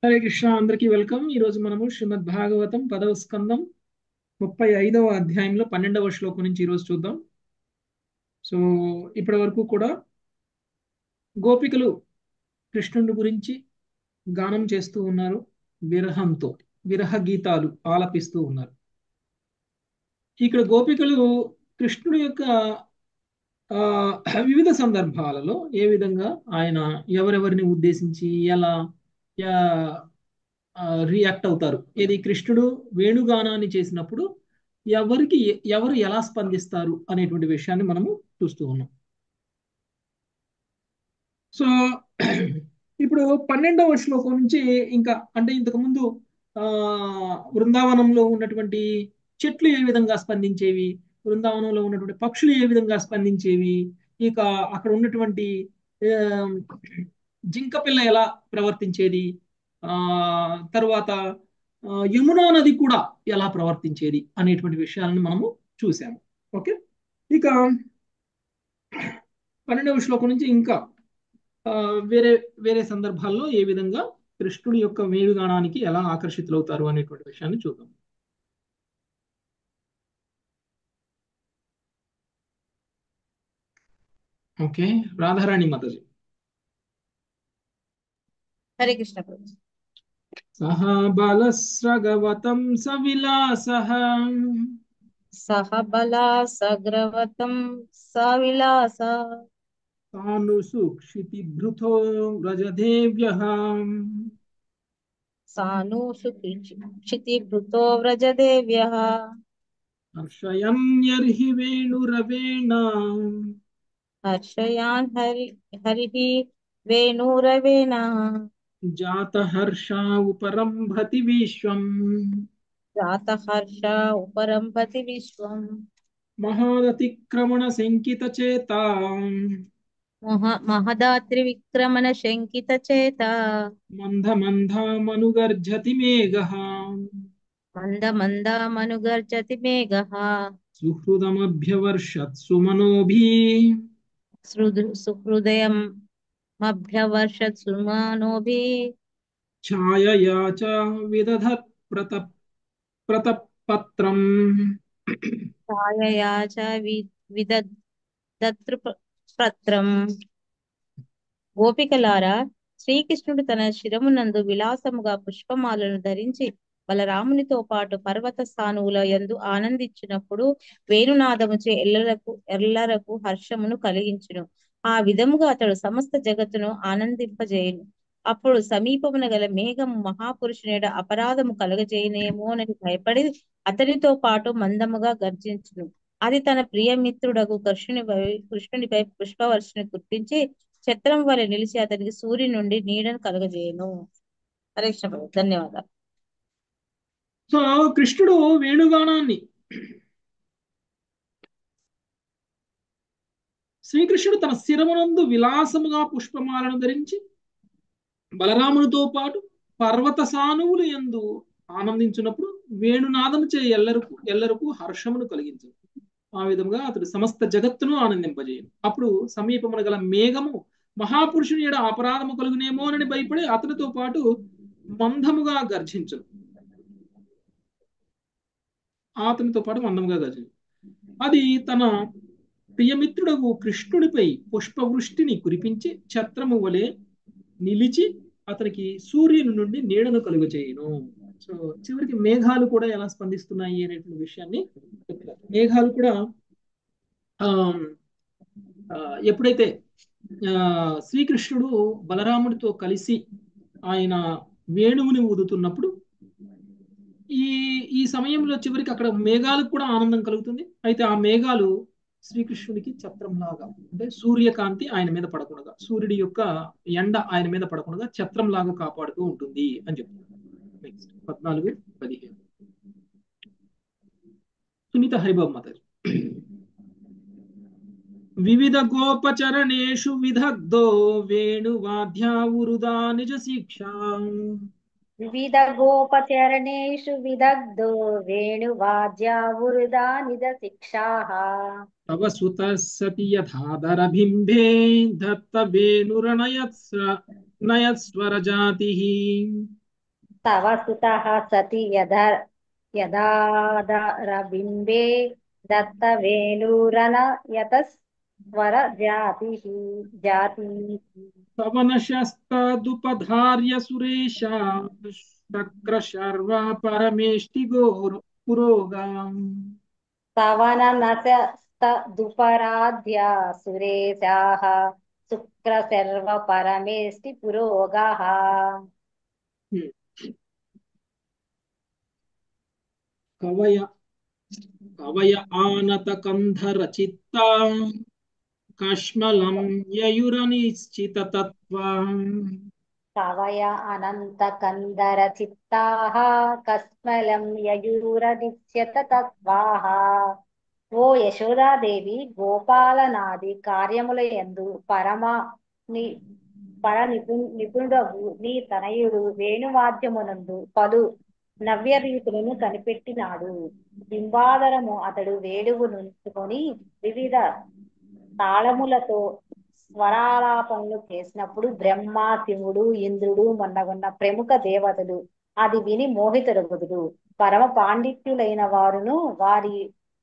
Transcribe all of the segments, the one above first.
హరే కృష్ణ అందరికీ వెల్కమ్ ఈ రోజు మనము శ్రీమద్ భాగవతం పదవ స్కందం ముప్పై ఐదవ అధ్యాయంలో పన్నెండవ శ్లోకం నుంచి ఈరోజు చూద్దాం సో ఇప్పటి వరకు కూడా గోపికలు కృష్ణుడి గురించి గానం చేస్తూ ఉన్నారు విరహంతో విరహ గీతాలు ఆలపిస్తూ ఉన్నారు ఇక్కడ గోపికలు కృష్ణుడి యొక్క ఆ వివిధ సందర్భాలలో ఏ విధంగా ఆయన ఎవరెవరిని ఉద్దేశించి ఎలా రియాక్ట్ అవుతారు ఏది కృష్ణుడు వేణుగానాన్ని చేసినప్పుడు ఎవరికి ఎవరు ఎలా స్పందిస్తారు అనేటువంటి విషయాన్ని మనము చూస్తూ ఉన్నాం సో ఇప్పుడు పన్నెండవ శ్లోకం నుంచి ఇంకా అంటే ఇంతకు ముందు ఆ బృందావనంలో ఉన్నటువంటి చెట్లు ఏ విధంగా స్పందించేవి బృందావనంలో ఉన్నటువంటి పక్షులు ఏ విధంగా స్పందించేవి ఇక అక్కడ ఉన్నటువంటి జింక పిల్ల ఎలా ప్రవర్తించేది ఆ తర్వాత యమునా నది కూడా ఎలా ప్రవర్తించేది అనేటువంటి విషయాలను మనము చూసాము ఓకే ఇక పన్నెండవ శ్లోకం నుంచి ఇంకా వేరే వేరే సందర్భాల్లో ఏ విధంగా కృష్ణుడి యొక్క వేణుగానానికి ఎలా ఆకర్షితులవుతారు అనేటువంటి విషయాన్ని చూద్దాం ఓకే రాధారాణి మాతాజీ హరే కృష్ణ ప్రభు సహ బలస్రగవతం సవిలాసః సహ బలా సగ్రవతం సవిలాస తాను సుక్షితి భృతో వ్రజదేవ్యః సాను సుక్షితి భృతో వ్రజదేవ్య హర్షయన్యర్హి వేణురవేణ హర్షయాన్ హరి హరి వేణురవేణ జాత హర్ష ఉపరంభతి విశ్వం జాత హర్ష ఉపరంభతి విశ్వం మహాదతిక్రమణ శంకిత చేత మహ మహదాత్రి విక్రమణ శంకిత చేత మంద మందామనుగర్జతి మేఘ మంద మందామనుగర్జతి మేఘ సుహృదమభ్యవర్షత్ సుమనోభి సుహృదయం మభ్యవర్షత్ సుమానోభి ఛాయయా చ విదధత్ ప్రత ప్రతపత్రం ఛాయయా చ విదత్రు పత్రం గోపికలారా శ్రీకృష్ణుడు తన శిరమునందు విలాసముగా పుష్పమాలను ధరించి బలరామునితో పాటు పర్వత స్థానువుల యందు ఆనందించినప్పుడు వేణునాదముచే ఎల్లరకు ఎల్లరకు హర్షమును కలిగించును ఆ విధముగా అతడు సమస్త జగత్తును ఆనందింపజేయును అప్పుడు సమీపమున గల మేఘము మహాపురుషునేడ అపరాధము కలగజేయనేమోనని భయపడి అతనితో పాటు మందముగా గర్జించును అది తన ప్రియమిత్రుడకు కృష్ణునిపై కృష్ణునిపై పుష్పవర్షని కుట్టించి ఛత్రం వలె నిలిచి అతనికి సూర్యు నుండి నీడను కలగజేయను హరే కృష్ణ ధన్యవాదాలు సో కృష్ణుడు వేణుగానాన్ని శ్రీకృష్ణుడు తన శిరమునందు విలాసముగా పుష్పమాలను ధరించి బలరామునితో పాటు పర్వత సానువులు ఎందు ఆనందించినప్పుడు వేణునాదము చే ఎల్లరకు ఎల్లరకు హర్షమును కలిగించు ఆ విధంగా అతడు సమస్త జగత్తును ఆనందింపజేయను అప్పుడు సమీపమున గల మేఘము మహాపురుషుని ఏడ అపరాధము కలుగునేమోనని భయపడి అతనితో పాటు మందముగా గర్జించను అతనితో పాటు మందముగా గర్జించు అది తన ప్రియమిత్రుడకు కృష్ణుడిపై పుష్పవృష్టిని కురిపించి ఛత్రము వలె నిలిచి అతనికి సూర్యుని నుండి నీడను కలుగజేయను సో చివరికి మేఘాలు కూడా ఎలా స్పందిస్తున్నాయి అనేటువంటి విషయాన్ని చెప్తారు మేఘాలు కూడా ఆ ఎప్పుడైతే శ్రీకృష్ణుడు బలరాముడితో కలిసి ఆయన వేణువుని ఊదుతున్నప్పుడు ఈ ఈ సమయంలో చివరికి అక్కడ మేఘాలకు కూడా ఆనందం కలుగుతుంది అయితే ఆ మేఘాలు శ్రీకృష్ణుడికి ఛత్రంలాగా అంటే సూర్యకాంతి ఆయన మీద పడకుండా సూర్యుడి యొక్క ఎండ ఆయన మీద పడకుండా ఛత్రంలాగా కాపాడుతూ ఉంటుంది అని చెప్తున్నారు నెక్స్ట్ పద్నాలుగు పదిహేను సునీత హరిబాబు మాతాజీ వివిధ గోపచరణేషు విదగ్ధో వేణువాద్యావురుదా నిజ శిక్ష వివిధ గోపచరణేషు విదగ్ధో వేణువాద్యావురుదా నిజ శిక్షాః తవ సుత సతి యథాదరభింబే దత్త వేణురనయత్స్ర నయస్వరజాతి तव सुतः सति यदा यदादरबिम्बे दत्तवेणुरन यतस्वर जातिः जातिः పవనశస్తాదుపధార్య సురేశ శక్రశర్వ పరమేష్టి గోరు పురోగాం सवननसस्तदुपराध्य सुरेशाः शुक्रसर्वपरमेष्टि पुरोगाः కవయ కవయ ఆనత కంధర చిత్త కష్మలం యయురనిశ్చిత తత్వ कवय अनन्तकन्दरचित्ताः कस्मलं ययुरनिश्यत तत्त्वाः ఓ యశోదాదేవి గోపాలనాది కార్యముల యందు పరమ ని పర నిపు నిపుణుడగు నీ తనయుడు వేణువాద్యమునందు పలు నవ్య రీతులను కనిపెట్టినాడు బింబాదరము అతడు వేడువు నుంచుకొని వివిధ తాళములతో స్వరాలాపనలు చేసినప్పుడు బ్రహ్మ శివుడు ఇంద్రుడు మొన్నగున్న ప్రముఖ దేవతలు అది విని మోహితులగుదురు పరమ పాండిత్యులైన వారును వారి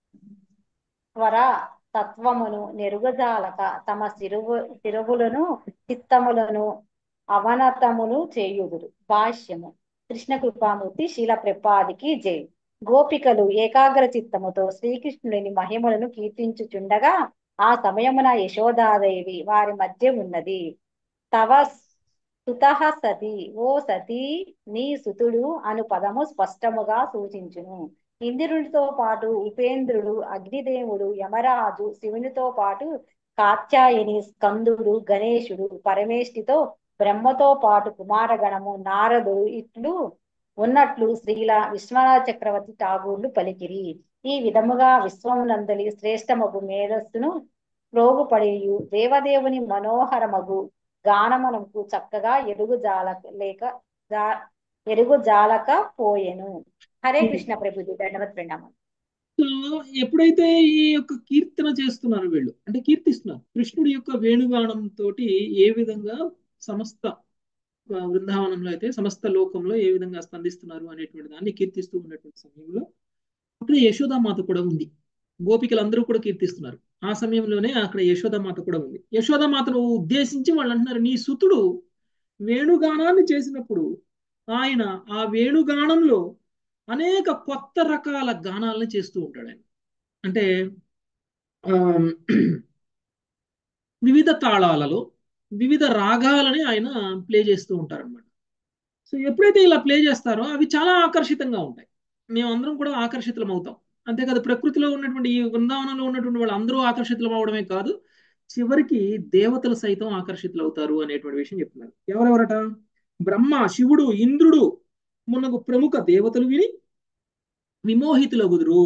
స్వర తత్వమును నెరుగజాలక తమ శిరువు శిరువులను చిత్తములను అవనతమును చేయుదురు భాష్యము కృష్ణ కృపామూర్తి శీల ప్రపాదికి జై గోపికలు ఏకాగ్ర చిత్తముతో శ్రీకృష్ణుని మహిమలను కీర్తించుచుండగా ఆ సమయమున యశోదాదేవి వారి మధ్య ఉన్నది తవ సుతః సతి ఓ సతీ నీ సుతుడు అను పదము స్పష్టముగా సూచించును ఇంద్రునితో పాటు ఉపేంద్రుడు అగ్నిదేవుడు యమరాజు శివునితో పాటు కాత్యాయని స్కందుడు గణేశుడు పరమేష్టితో బ్రహ్మతో పాటు కుమారగణము నారదుడు ఇట్లు ఉన్నట్లు శ్రీల విశ్వనాథ చక్రవర్తి ఠాగూర్లు పలికిరి ఈ విధముగా విశ్వమునందలి శ్రేష్టమగు మేధస్సును ప్రోగుపడియు దేవదేవుని మనోహరమగు గానమనకు చక్కగా ఎరుగు జాల లేక జా- ఎరుగు జాలక పోయెను హరే కృష్ణ ప్రభుజీ దండవత్ ప్రణామం సో ఎప్పుడైతే ఈ యొక్క కీర్తన చేస్తున్నారు వీళ్ళు అంటే కీర్తిస్తున్నారు కృష్ణుడి యొక్క వేణుగానం తోటి ఏ విధంగా సమస్త ఆ, బృందావనంలో అయితే సమస్త లోకంలో ఏ విధంగా స్పందిస్తున్నారు అనేటువంటి దాన్ని కీర్తిస్తూ ఉన్నటువంటి సమయంలో అక్కడ యశోదామాత కూడా ఉంది గోపికలందరూ కూడా కీర్తిస్తున్నారు ఆ సమయంలోనే అక్కడ యశోదామాత కూడా ఉంది యశోదామాతను ఉద్దేశించి వాళ్ళు అంటున్నారు నీ సుతుడు వేణుగానాన్ని చేసినప్పుడు ఆయన ఆ వేణుగానంలో అనేక కొత్త రకాల గానాలను చేస్తూ ఉంటాడు ఆయన అంటే ఆ, వివిధ తాళాలలో వివిధ రాగాలని ఆయన ప్లే చేస్తూ ఉంటారన్నమాట సో ఎప్పుడైతే ఇలా ప్లే చేస్తారో అవి చాలా ఆకర్షితంగా ఉంటాయి మేమందరం కూడా ఆకర్షితులం అవుతాం అంతే కదా ప్రకృతిలో ఉన్నటువంటి ఈ బృందావనంలో ఉన్నటువంటి వాళ్ళు అందరూ ఆకర్షితులం అవడమే కాదు చివరికి దేవతలు సైతం ఆకర్షితులు అవుతారు అనేటువంటి విషయం చెప్తున్నారు ఎవరెవరట బ్రహ్మ శివుడు ఇంద్రుడు మున్నగు ప్రముఖ దేవతలు విని విమోహితులగుదురు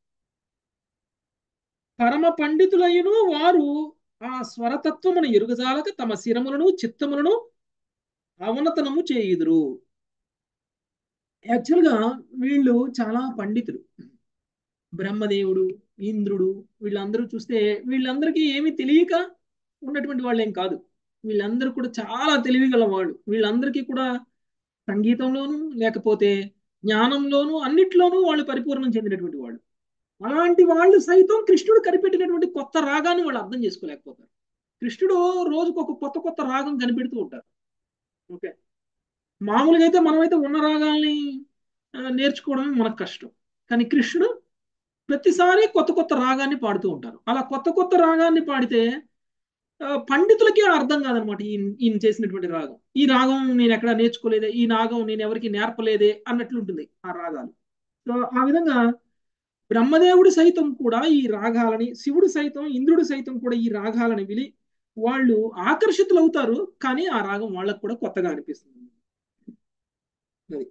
పరమ పండితులైన వారు ఆ స్వరతత్వమును ఎరుగజాలక తమ శిరములను చిత్తములను అవనతనము చేయుదురు యాక్చువల్గా వీళ్ళు చాలా పండితులు బ్రహ్మదేవుడు ఇంద్రుడు వీళ్ళందరూ చూస్తే వీళ్ళందరికీ ఏమీ తెలియక ఉన్నటువంటి వాళ్ళు ఏం కాదు వీళ్ళందరూ కూడా చాలా తెలివిగల వాళ్ళు వీళ్ళందరికీ కూడా సంగీతంలోనూ లేకపోతే జ్ఞానంలోనూ అన్నిట్లోనూ వాళ్ళు పరిపూర్ణం చెందినటువంటి వాళ్ళు అలాంటి వాళ్ళు సైతం కృష్ణుడు కనిపెట్టినటువంటి కొత్త రాగాన్ని వాళ్ళు అర్థం చేసుకోలేకపోతారు కృష్ణుడు రోజుకు ఒక కొత్త కొత్త రాగం కనిపెడుతూ ఉంటారు ఓకే మామూలుగా అయితే మనమైతే ఉన్న రాగాల్ని ఆ, నేర్చుకోవడం మనకు కష్టం కానీ కృష్ణుడు ప్రతిసారి కొత్త కొత్త రాగాన్ని పాడుతూ ఉంటారు అలా కొత్త కొత్త రాగాన్ని పాడితే ఆ, పండితులకి అర్థం కాదనమాట ఈయన ఈయన చేసినటువంటి రాగం ఈ రాగం నేను ఎక్కడ నేర్చుకోలేదే ఈ రాగం నేను ఎవరికి నేర్పలేదే అన్నట్లుంటుంది ఆ రాగాలు సో ఆ విధంగా బ్రహ్మదేవుడు సైతం కూడా ఈ రాగాలని శివుడు సైతం ఇంద్రుడు సైతం కూడా ఈ రాగాలని విని వాళ్ళు ఆకర్షితులు అవుతారు కానీ ఆ రాగం వాళ్ళకు కూడా కొత్తగా అనిపిస్తుంది అది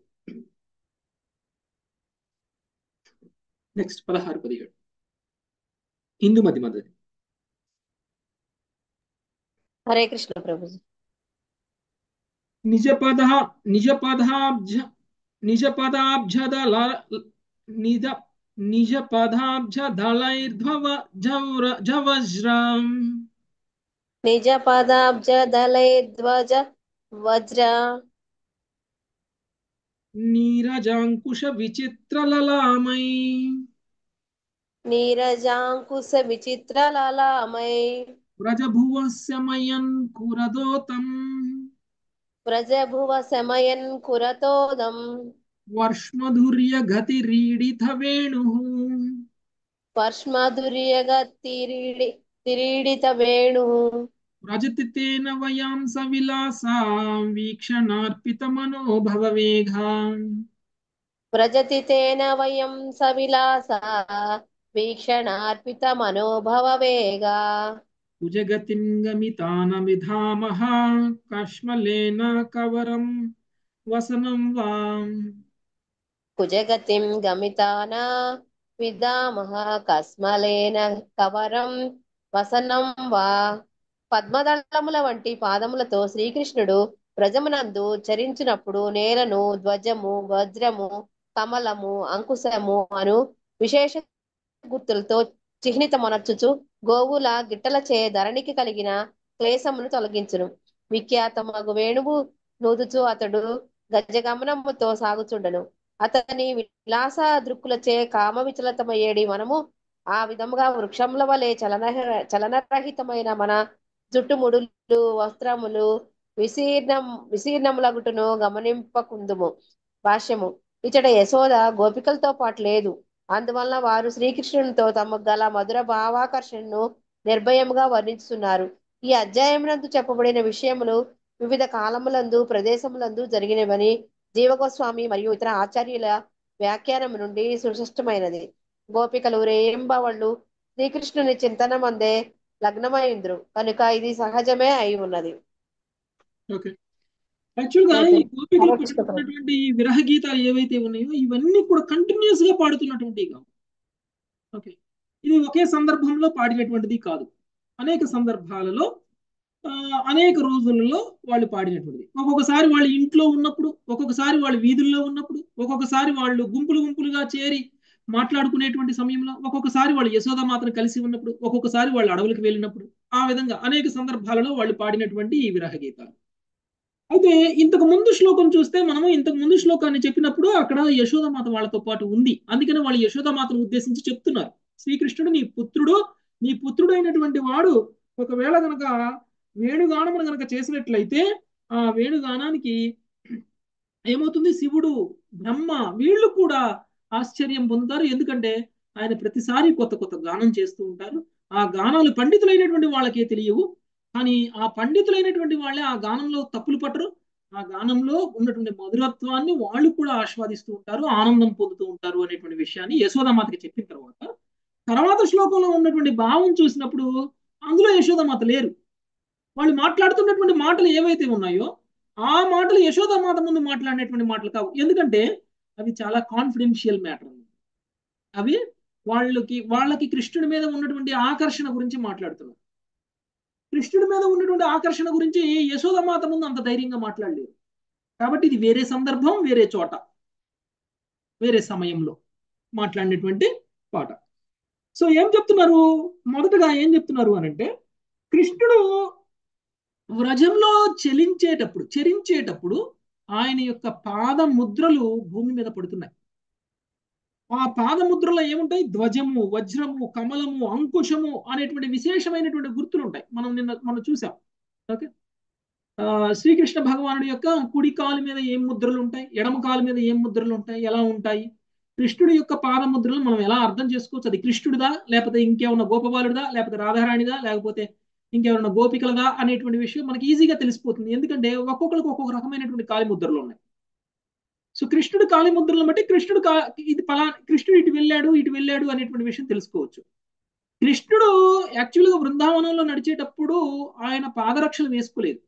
నెక్స్ట్ పదహారు పదిహేడు హిందూ మధ్య మధ్య హరే కృష్ణ ప్రభుజీ నిజ పద నిజ పదాబ్జ నిజ పదాబ్జదల నిజ నిజ పదాబ్జ దళైర్ధ్వవ జౌర జవజ్రం నిజ పదాబ్జ దళై ధ్వజ వజ్ర నీరజాంకుశ విచిత్రలలామై నీరజాంకుశ విచిత్రలలామై వ్రజభువస్య మయన్ కురదోతం వ్రజభువ శమయన్ కురతోదం వర్ష్మధుర్య గతిరీడిత వేణు వర్ష్మధుర్యగ తిరీడి తిరీడిత వేణు వ్రజతి తేన వయాంస విలాసా వీక్షణార్పిత మనోభవ వేగా వ్రజతి తేన వయం సవిలాస వీక్షణార్పిత మనోభవ వేగా కుజగతిం గమితానమిధామహ కష్మలేన కవరం వసనం వా కుజగతిం గమితాన విద్దామహ కస్మలేన కవరం వసనం వా పద్మదళముల వంటి పాదములతో శ్రీకృష్ణుడు వ్రజమునందు చరించినప్పుడు నేలను ధ్వజము వజ్రము కమలము అంకుశము అను విశేష గుర్తులతో చిహ్నితమనర్చుచు గోవుల గిట్టలచే ధరణికి కలిగిన క్లేశమును తొలగించును విఖ్యాతమగు వేణువు నూదుచు అతడు గజగమనముతో సాగుచుండను అతని విలాస దృక్కులచే కామ విచలితమయ్యేడి మనము ఆ విధముగా వృక్షముల వలె చలన చలనరహితమైన మన జుట్టుముడులు వస్త్రములు విశీర్ణం విశీర్ణములగుటను గమనింపకుందుము భాష్యము ఇచ్చట యశోద గోపికలతో పాటు లేదు అందువలన వారు శ్రీకృష్ణునితో తమకు గల మధుర భావాకర్షణను నిర్భయముగా వర్ణిస్తున్నారు ఈ అధ్యాయమునందు చెప్పబడిన విషయములు వివిధ కాలములందు ప్రదేశములందు జరిగినవని జీవగోస్వామి మరియు ఇతర ఆచార్యుల వ్యాఖ్యానం నుండి సుస్పష్టమైనది గోపికలు రేయింబవళ్ళు శ్రీకృష్ణుని చింతనమందే లగ్నమైంద్రు కనుక ఇది సహజమే అయి ఉన్నది ఓకే యాక్చువల్ గా ఈ ఓకే. గోపికలు ఆలోచిస్తూ పాడుతున్నటువంటి ఈ విరహ గీతాలు ఏవైతే ఉన్నాయో ఇవన్నీ కూడా కంటిన్యూస్ గా పాడుతున్నటువంటి కావు ఓకే ఇది ఒకే సందర్భంలో పాడినటువంటిది కాదు అనేక సందర్భాలలో ఆ, అనేక రోజులలో వాళ్ళు పాడినటువంటిది ఒక్కొక్కసారి వాళ్ళు ఇంట్లో ఉన్నప్పుడు ఒక్కొక్కసారి వాళ్ళు వీధుల్లో ఉన్నప్పుడు ఒక్కొక్కసారి వాళ్ళు గుంపులు గుంపులుగా చేరి మాట్లాడుకునేటువంటి సమయంలో ఒక్కొక్కసారి వాళ్ళు యశోద మాత్రం కలిసి ఉన్నప్పుడు ఒక్కొక్కసారి వాళ్ళు అడవులకు వెళ్ళినప్పుడు ఆ విధంగా అనేక సందర్భాలలో వాళ్ళు పాడినటువంటి ఈ విరహ గీతాలు అయితే ఇంతకు ముందు శ్లోకం చూస్తే మనము ఇంతకు ముందు శ్లోకాన్ని చెప్పినప్పుడు అక్కడ యశోదమాత వాళ్ళతో పాటు ఉంది అందుకని వాళ్ళు యశోదమాతను ఉద్దేశించి చెప్తున్నారు శ్రీకృష్ణుడు నీ పుత్రుడు నీ పుత్రుడైనటువంటి వాడు ఒకవేళ గనక వేణుగానమును గనక చేసినట్లయితే ఆ వేణుగానానికి ఏమవుతుంది శివుడు బ్రహ్మ వీళ్ళు కూడా ఆశ్చర్యం పొందుతారు ఎందుకంటే ఆయన ప్రతిసారి కొత్త కొత్త గానం చేస్తూ ఉంటారు ఆ గానాలు పండితులైనటువంటి వాళ్ళకే తెలియవు కానీ ఆ పండితులైనటువంటి వాళ్ళే ఆ గానంలో తప్పులు పట్టరు ఆ గానంలో ఉన్నటువంటి మధురత్వాన్ని వాళ్ళు కూడా ఆస్వాదిస్తూ ఉంటారు ఆనందం పొందుతూ ఉంటారు అనేటువంటి విషయాన్ని యశోదామాతకి చెప్పిన తర్వాత తర్వాత శ్లోకంలో ఉన్నటువంటి భావం చూసినప్పుడు అందులో యశోదామాత లేరు వాళ్ళు మాట్లాడుతున్నటువంటి మాటలు ఏవైతే ఉన్నాయో ఆ మాటలు యశోదామాత ముందు మాట్లాడినటువంటి మాటలు కావు ఎందుకంటే అవి చాలా కాన్ఫిడెన్షియల్ మ్యాటర్ అవి వాళ్ళకి వాళ్ళకి కృష్ణుడి మీద ఉన్నటువంటి ఆకర్షణ గురించి మాట్లాడుతున్నారు కృష్ణుడి మీద ఉన్నటువంటి ఆకర్షణ గురించి యశోదమాత ముందు అంత ధైర్యంగా మాట్లాడలేరు కాబట్టి ఇది వేరే సందర్భం వేరే చోట వేరే సమయంలో మాట్లాడినటువంటి పాట సో ఏం చెప్తున్నారు మొదటగా ఏం చెప్తున్నారు అని అంటే కృష్ణుడు వ్రజంలో చెలించేటప్పుడు చరించేటప్పుడు ఆయన యొక్క పాద ముద్రలు భూమి మీద పడుతున్నాయి ఆ పాదముద్రలో ఏముంటాయి ధ్వజము వజ్రము కమలము అంకుశము అనేటువంటి విశేషమైనటువంటి గుర్తులు ఉంటాయి మనం నిన్న మనం చూసాం ఓకే ఆ, శ్రీకృష్ణ భగవానుడి యొక్క కుడి కాలు మీద ఏం ముద్రలు ఉంటాయి ఎడమ కాలు మీద ఏం ముద్రలు ఉంటాయి ఎలా ఉంటాయి కృష్ణుడి యొక్క పాదముద్రలు మనం ఎలా అర్థం చేసుకోవచ్చు అది కృష్ణుడిదా లేకపోతే ఇంకేమన్నా గోపబాలుడిదా లేకపోతే రాధారాణిదా లేకపోతే ఇంకేమన్నా గోపికలదా అనేటువంటి విషయం మనకి ఈజీగా తెలిసిపోతుంది ఎందుకంటే ఒక్కొక్కరికి ఒక్కొక్క రకమైనటువంటి కాలి ముద్రలు ఉన్నాయి సో కృష్ణుడు కాలి ముద్రలను బట్టి కృష్ణుడు కా ఇది పలా కృష్ణుడు ఇటు వెళ్ళాడు ఇటు వెళ్ళాడు అనేటువంటి విషయం తెలుసుకోవచ్చు కృష్ణుడు యాక్చువల్గా బృందావనంలో నడిచేటప్పుడు ఆయన పాదరక్షలు వేసుకోలేదు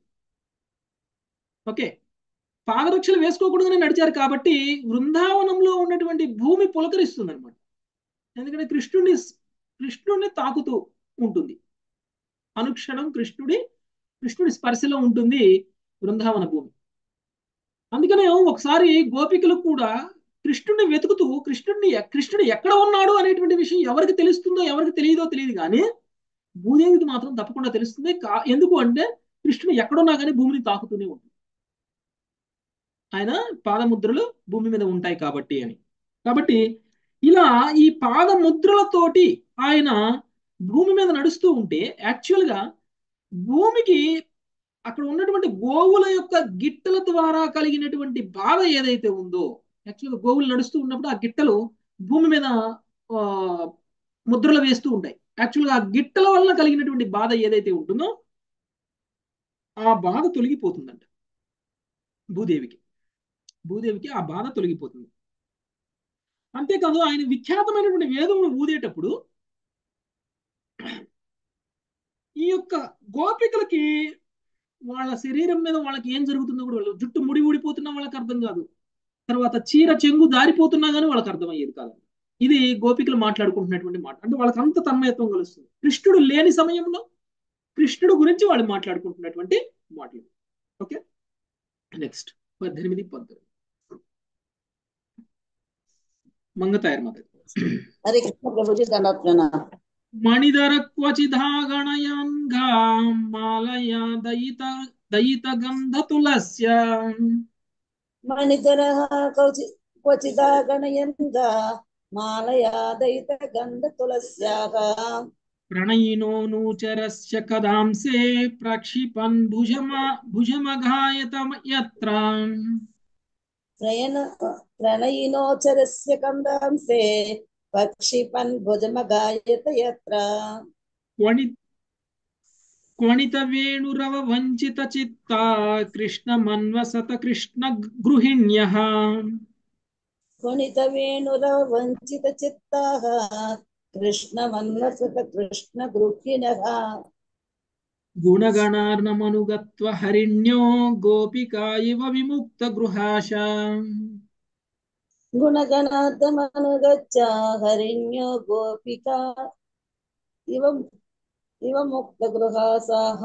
ఓకే పాదరక్షలు వేసుకోకూడదని నడిచారు కాబట్టి బృందావనంలో ఉన్నటువంటి భూమి పులకరిస్తుంది అనమాట ఎందుకంటే కృష్ణుడిని కృష్ణుడిని తాకుతూ ఉంటుంది అనుక్షణం కృష్ణుడి కృష్ణుడి స్పర్శలో ఉంటుంది బృందావన భూమి అందుకనే ఒకసారి గోపికలు కూడా కృష్ణుడిని వెతుకుతూ కృష్ణుడిని కృష్ణుడు ఎక్కడ ఉన్నాడు అనేటువంటి విషయం ఎవరికి తెలుస్తుందో ఎవరికి తెలియదో తెలియదు కానీ భూదేవికి మాత్రం తప్పకుండా తెలుస్తుంది కా ఎందుకు అంటే కృష్ణుడు ఎక్కడున్నా కానీ భూమిని తాకుతూనే ఉంటుంది ఆయన పాదముద్రలు భూమి మీద ఉంటాయి కాబట్టి అని కాబట్టి ఇలా ఈ పాదముద్రలతోటి ఆయన భూమి మీద నడుస్తూ ఉంటే యాక్చువల్గా భూమికి అక్కడ ఉన్నటువంటి గోవుల యొక్క గిట్టల ద్వారా కలిగినటువంటి బాధ ఏదైతే ఉందో యాక్చువల్గా గోవులు నడుస్తూ ఉన్నప్పుడు ఆ గిట్టలు భూమి మీద ఆ, ముద్రలు వేస్తూ ఉంటాయి యాక్చువల్గా ఆ గిట్టల వలన కలిగినటువంటి బాధ ఏదైతే ఉంటుందో ఆ బాధ తొలగిపోతుందంట భూదేవికి భూదేవికి ఆ బాధ తొలగిపోతుంది అంతేకాదు ఆయన విఖ్యాతమైనటువంటి వేదమును ఊదేటప్పుడు ఈ యొక్క గోపికలకి వాళ్ళ శరీరం మీద వాళ్ళకి ఏం జరుగుతుందో కూడా వాళ్ళు జుట్టు ముడి ఊడిపోతున్నా వాళ్ళకి అర్థం కాదు తర్వాత చీర చెంగు దారిపోతున్నా కానీ వాళ్ళకి అర్థమయ్యేది కాదు ఇది గోపికలు మాట్లాడుకుంటున్నటువంటి మాట అంటే వాళ్ళకి అంత తన్మయత్వం కలుస్తుంది కృష్ణుడు లేని సమయంలో కృష్ణుడు గురించి వాళ్ళు మాట్లాడుకుంటున్నటువంటి మాటలు ఓకే నెక్స్ట్ పద్దెనిమిది పంతొమ్మిది మంగతాయర్ మాత హరే కృష్ణ ప్రభుజీ దండాత్ ప్రణామం మణిధర క్వచిధా గణయంగా మాలయా దయిత దయిత గంధ తులస్య మణిధర కౌచి క్వచిదా గణయంగా మాలయాదయిత గంధ తులస్యాః ప్రణయినో నూచరస్య కదాంసే ప్రక్షిపన్ భుజమ భుజమఘాయత యత్ర ప్రయణ ప్రణయినోచరస్య కందాంసే పక్షిపన్ భుజమగాయత యత్ర క్వణి క్వణిత వేణురవ వంచిత చిత్త కృష్ణ మన్వసత కృష్ణ గృహిణ్యః కొణిత వేణుర వంచిత చిత్తాః కృష్ణమన్వసత కృష్ణ గృహిణః గుణగణార్ణమనుగత్వ హరిణ్యో గోపికా ఇవ విముక్త గృహాశ గుణగణార్థమనుగచ్చ హరిణ్యో గోపిక ఇవ ఇవ ముక్త గృహాసాహ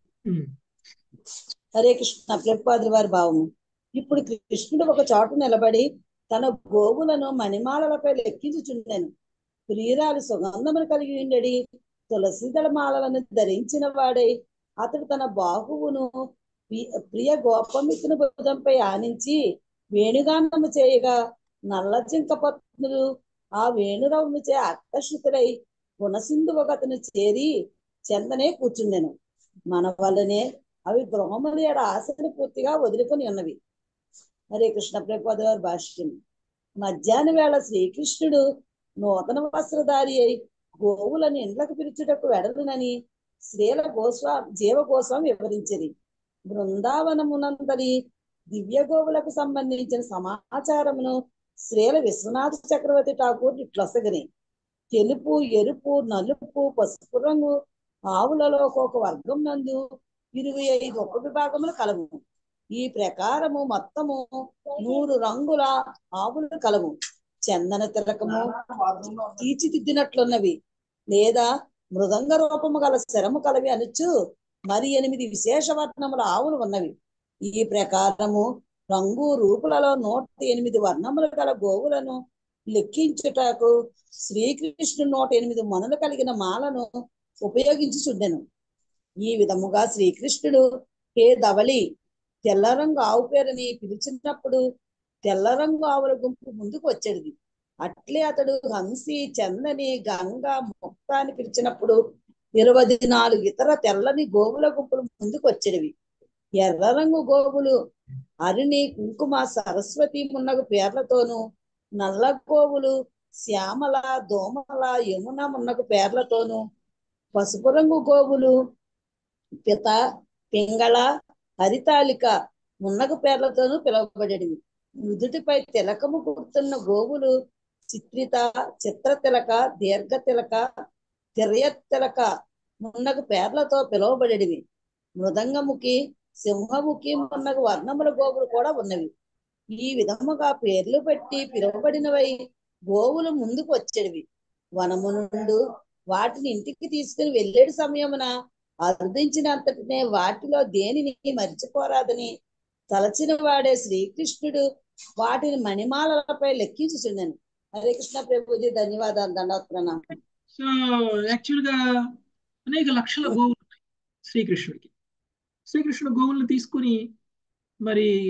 హరే కృష్ణ ప్రభుపాదుల వారి భావము ఇప్పుడు కృష్ణుడు ఒక చోట నిలబడి తన గోవులను మణిమాలలపై లెక్కించుచుండెను ప్రియురాలు సుగంధమును కలిగి ఉండడి తులసిదళ మాలలను ధరించిన వాడై అతడు తన బాహువును ప్రి- ప్రియ గోపమిత్రుని భుజంపై ఆనించి వేణుగానము చేయగా నల్ల జింక పత్నులు ఆ వేణురవముచే ఆకర్షితులై గుణసింధు ఒకతను చేరి చెందనే కూర్చుండెను మన వల్లనే అవి గృహములు ఏడ ఆశను పూర్తిగా వదులుకొని ఉన్నవి హరే కృష్ణ ప్రపద వారి భాష్యం మధ్యాహ్న వేళ శ్రీకృష్ణుడు నూతన వస్త్రధారి అయి గోవులను ఇండ్లకు పిలుచుటకు వెడలునని శ్రీల గోస్వా జీవ గోస్వామి వివరించింది బృందావనమునందరి దివ్య గోవులకు సంబంధించిన సమాచారమును శ్రీల విశ్వనాథ చక్రవర్తి ఠాకూర్ ఇట్లొసగని తెలుపు ఎరుపు నలుపు పసుపు రంగు ఆవులలో ఒక్కొక్క వర్గం నందు ఇరవై ఐదు ఉప విభాగములు కలవు ఈ ప్రకారము మొత్తము నూరు రంగుల ఆవులు కలవు చందన తిలకము తీర్చిదిద్దినట్లున్నవి లేదా మృదంగ రూపము గల శరము కలవి అనుచు మరి ఎనిమిది విశేష వర్ణముల ఆవులు ఉన్నవి ఈ ప్రకారము రంగు రూపులలో నూట ఎనిమిది వర్ణములు గల గోవులను లెక్కించుటకు శ్రీకృష్ణుడు నూట ఎనిమిది మనులు కలిగిన మాలను ఉపయోగించుచుండెను ఈ విధముగా శ్రీకృష్ణుడు హే ధవళి తెల్ల రంగు ఆవు పేరుని పిలిచినప్పుడు తెల్ల రంగు ఆవుల గుంపు ముందుకు వచ్చేది అట్లే అతడు హంసి చందని గంగ ముక్త అని పిలిచినప్పుడు ఇరవై నాలుగు ఇతర తెల్లని గోవుల గుంపులు ముందుకు వచ్చేవి ఎర్ర రంగు గోవులు అరిణి కుంకుమ సరస్వతి మున్నగు పేర్లతోనూ నల్ల గోవులు శ్యామల దోమల యమున మున్నగు పేర్లతోనూ పసుపు రంగు గోవులు పిత పింగళ హరితాళిక మున్నగు పేర్లతోనూ పిలువబడేవి నుదుటిపై తిలకము గుర్తున్న గోవులు చిత్రిత చిత్ర తిలక దీర్ఘ తిలక తిరయ తిలక మున్నగు పేర్లతో పిలువబడేవి మృదంగముఖి సింహముఖి మున్నగు వర్ణముల గోవులు కూడా ఉన్నవి ఈ విధముగా పేర్లు పెట్టి పిలువబడినవై గోవులు ముందుకు వచ్చేవి వనము నుండు వాటిని ఇంటికి తీసుకుని వెళ్ళేడు సమయమున అర్థించినంతటినే వాటిలో దేనిని మర్చిపోరాదని తలచిన వాడే శ్రీకృష్ణుడు వాటిని మణిమాలలపై లెక్కించుచుండెను హరే కృష్ణ ప్రభుజీ ధన్యవాదాలు దండాత్ ప్రణామం సో యాక్చువల్గా అనేక లక్షల గోవులు ఉన్నాయి శ్రీకృష్ణుడికి శ్రీకృష్ణుడు గోవులను తీసుకుని మరి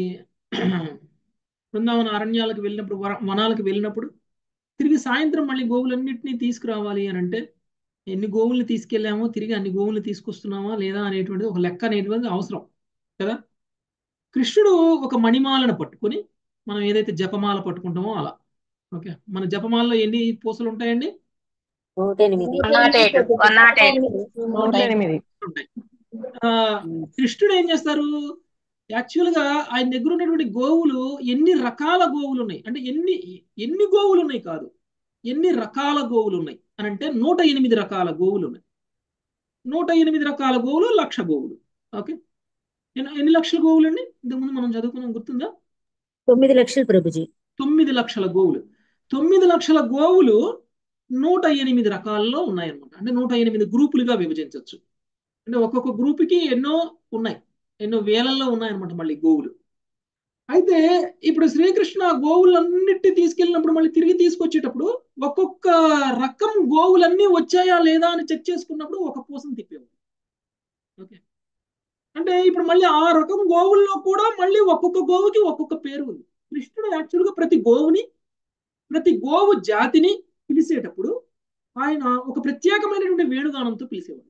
బృందావన అరణ్యాలకు వెళ్ళినప్పుడు వర- వనాలకు వెళ్ళినప్పుడు తిరిగి సాయంత్రం మళ్ళీ గోవులన్నింటినీ తీసుకురావాలి అని అంటే ఎన్ని గోవుల్ని తీసుకెళ్ళామో తిరిగి అన్ని గోవుల్ని తీసుకొస్తున్నామా లేదా అనేటువంటిది ఒక లెక్క అనేటువంటిది అవసరం కదా కృష్ణుడు ఒక మణిమాలను పట్టుకొని మనం ఏదైతే జపమాల పట్టుకుంటామో అలా ఓకే మన జపమాలలో ఎన్ని పూసలు ఉంటాయండి నూట ఎనిమిది one nought eight one nought eight నూట ఎనిమిది ఉంటాయి ఆ, కృష్ణుడు ఏం చేస్తారు యాక్చువల్ గా ఆయన దగ్గర ఉన్నటువంటి గోవులు ఎన్ని రకాల గోవులు ఉన్నాయి అంటే ఎన్ని ఎన్ని గోవులు ఉన్నాయి కాదు ఎన్ని రకాల గోవులు ఉన్నాయి అని అంటే నూట ఎనిమిది రకాల గోవులు ఉన్నాయి నూట ఎనిమిది రకాల గోవులు లక్ష గోవులు ఓకే ఎన్ని ఎన్ని లక్షల గోవులు అండి ఇంతకుముందు మనం చదువుకున్నాం గుర్తుందా తొమ్మిది లక్షలు ప్రభుజీ తొమ్మిది లక్షల గోవులు తొమ్మిది లక్షల గోవులు నూట ఎనిమిది రకాల్లో ఉన్నాయన్నమాట అంటే నూట ఎనిమిది గ్రూపులుగా విభజించవచ్చు అంటే ఒక్కొక్క గ్రూపుకి ఎన్నో ఉన్నాయి ఎన్నో వేలల్లో ఉన్నాయన్నమాట మళ్ళీ గోవులు అయితే ఇప్పుడు శ్రీకృష్ణ ఆ గోవులన్నిటి తీసుకెళ్ళినప్పుడు మళ్ళీ తిరిగి తీసుకొచ్చేటప్పుడు ఒక్కొక్క రకం గోవులన్నీ వచ్చాయా లేదా అని చెక్ చేసుకున్నప్పుడు ఒక పూసను తిప్పేవాడు ఓకే అంటే ఇప్పుడు మళ్ళీ ఆ రకం గోవుల్లో కూడా మళ్ళీ ఒక్కొక్క గోవుకి ఒక్కొక్క పేరు ఉంది కృష్ణుడు యాక్చువల్గా ప్రతి గోవుని ప్రతి గోవు జాతిని పిలిచేటప్పుడు ఆయన ఒక ప్రత్యేకమైనటువంటి వేణుగానంతో పిలిచేవాడు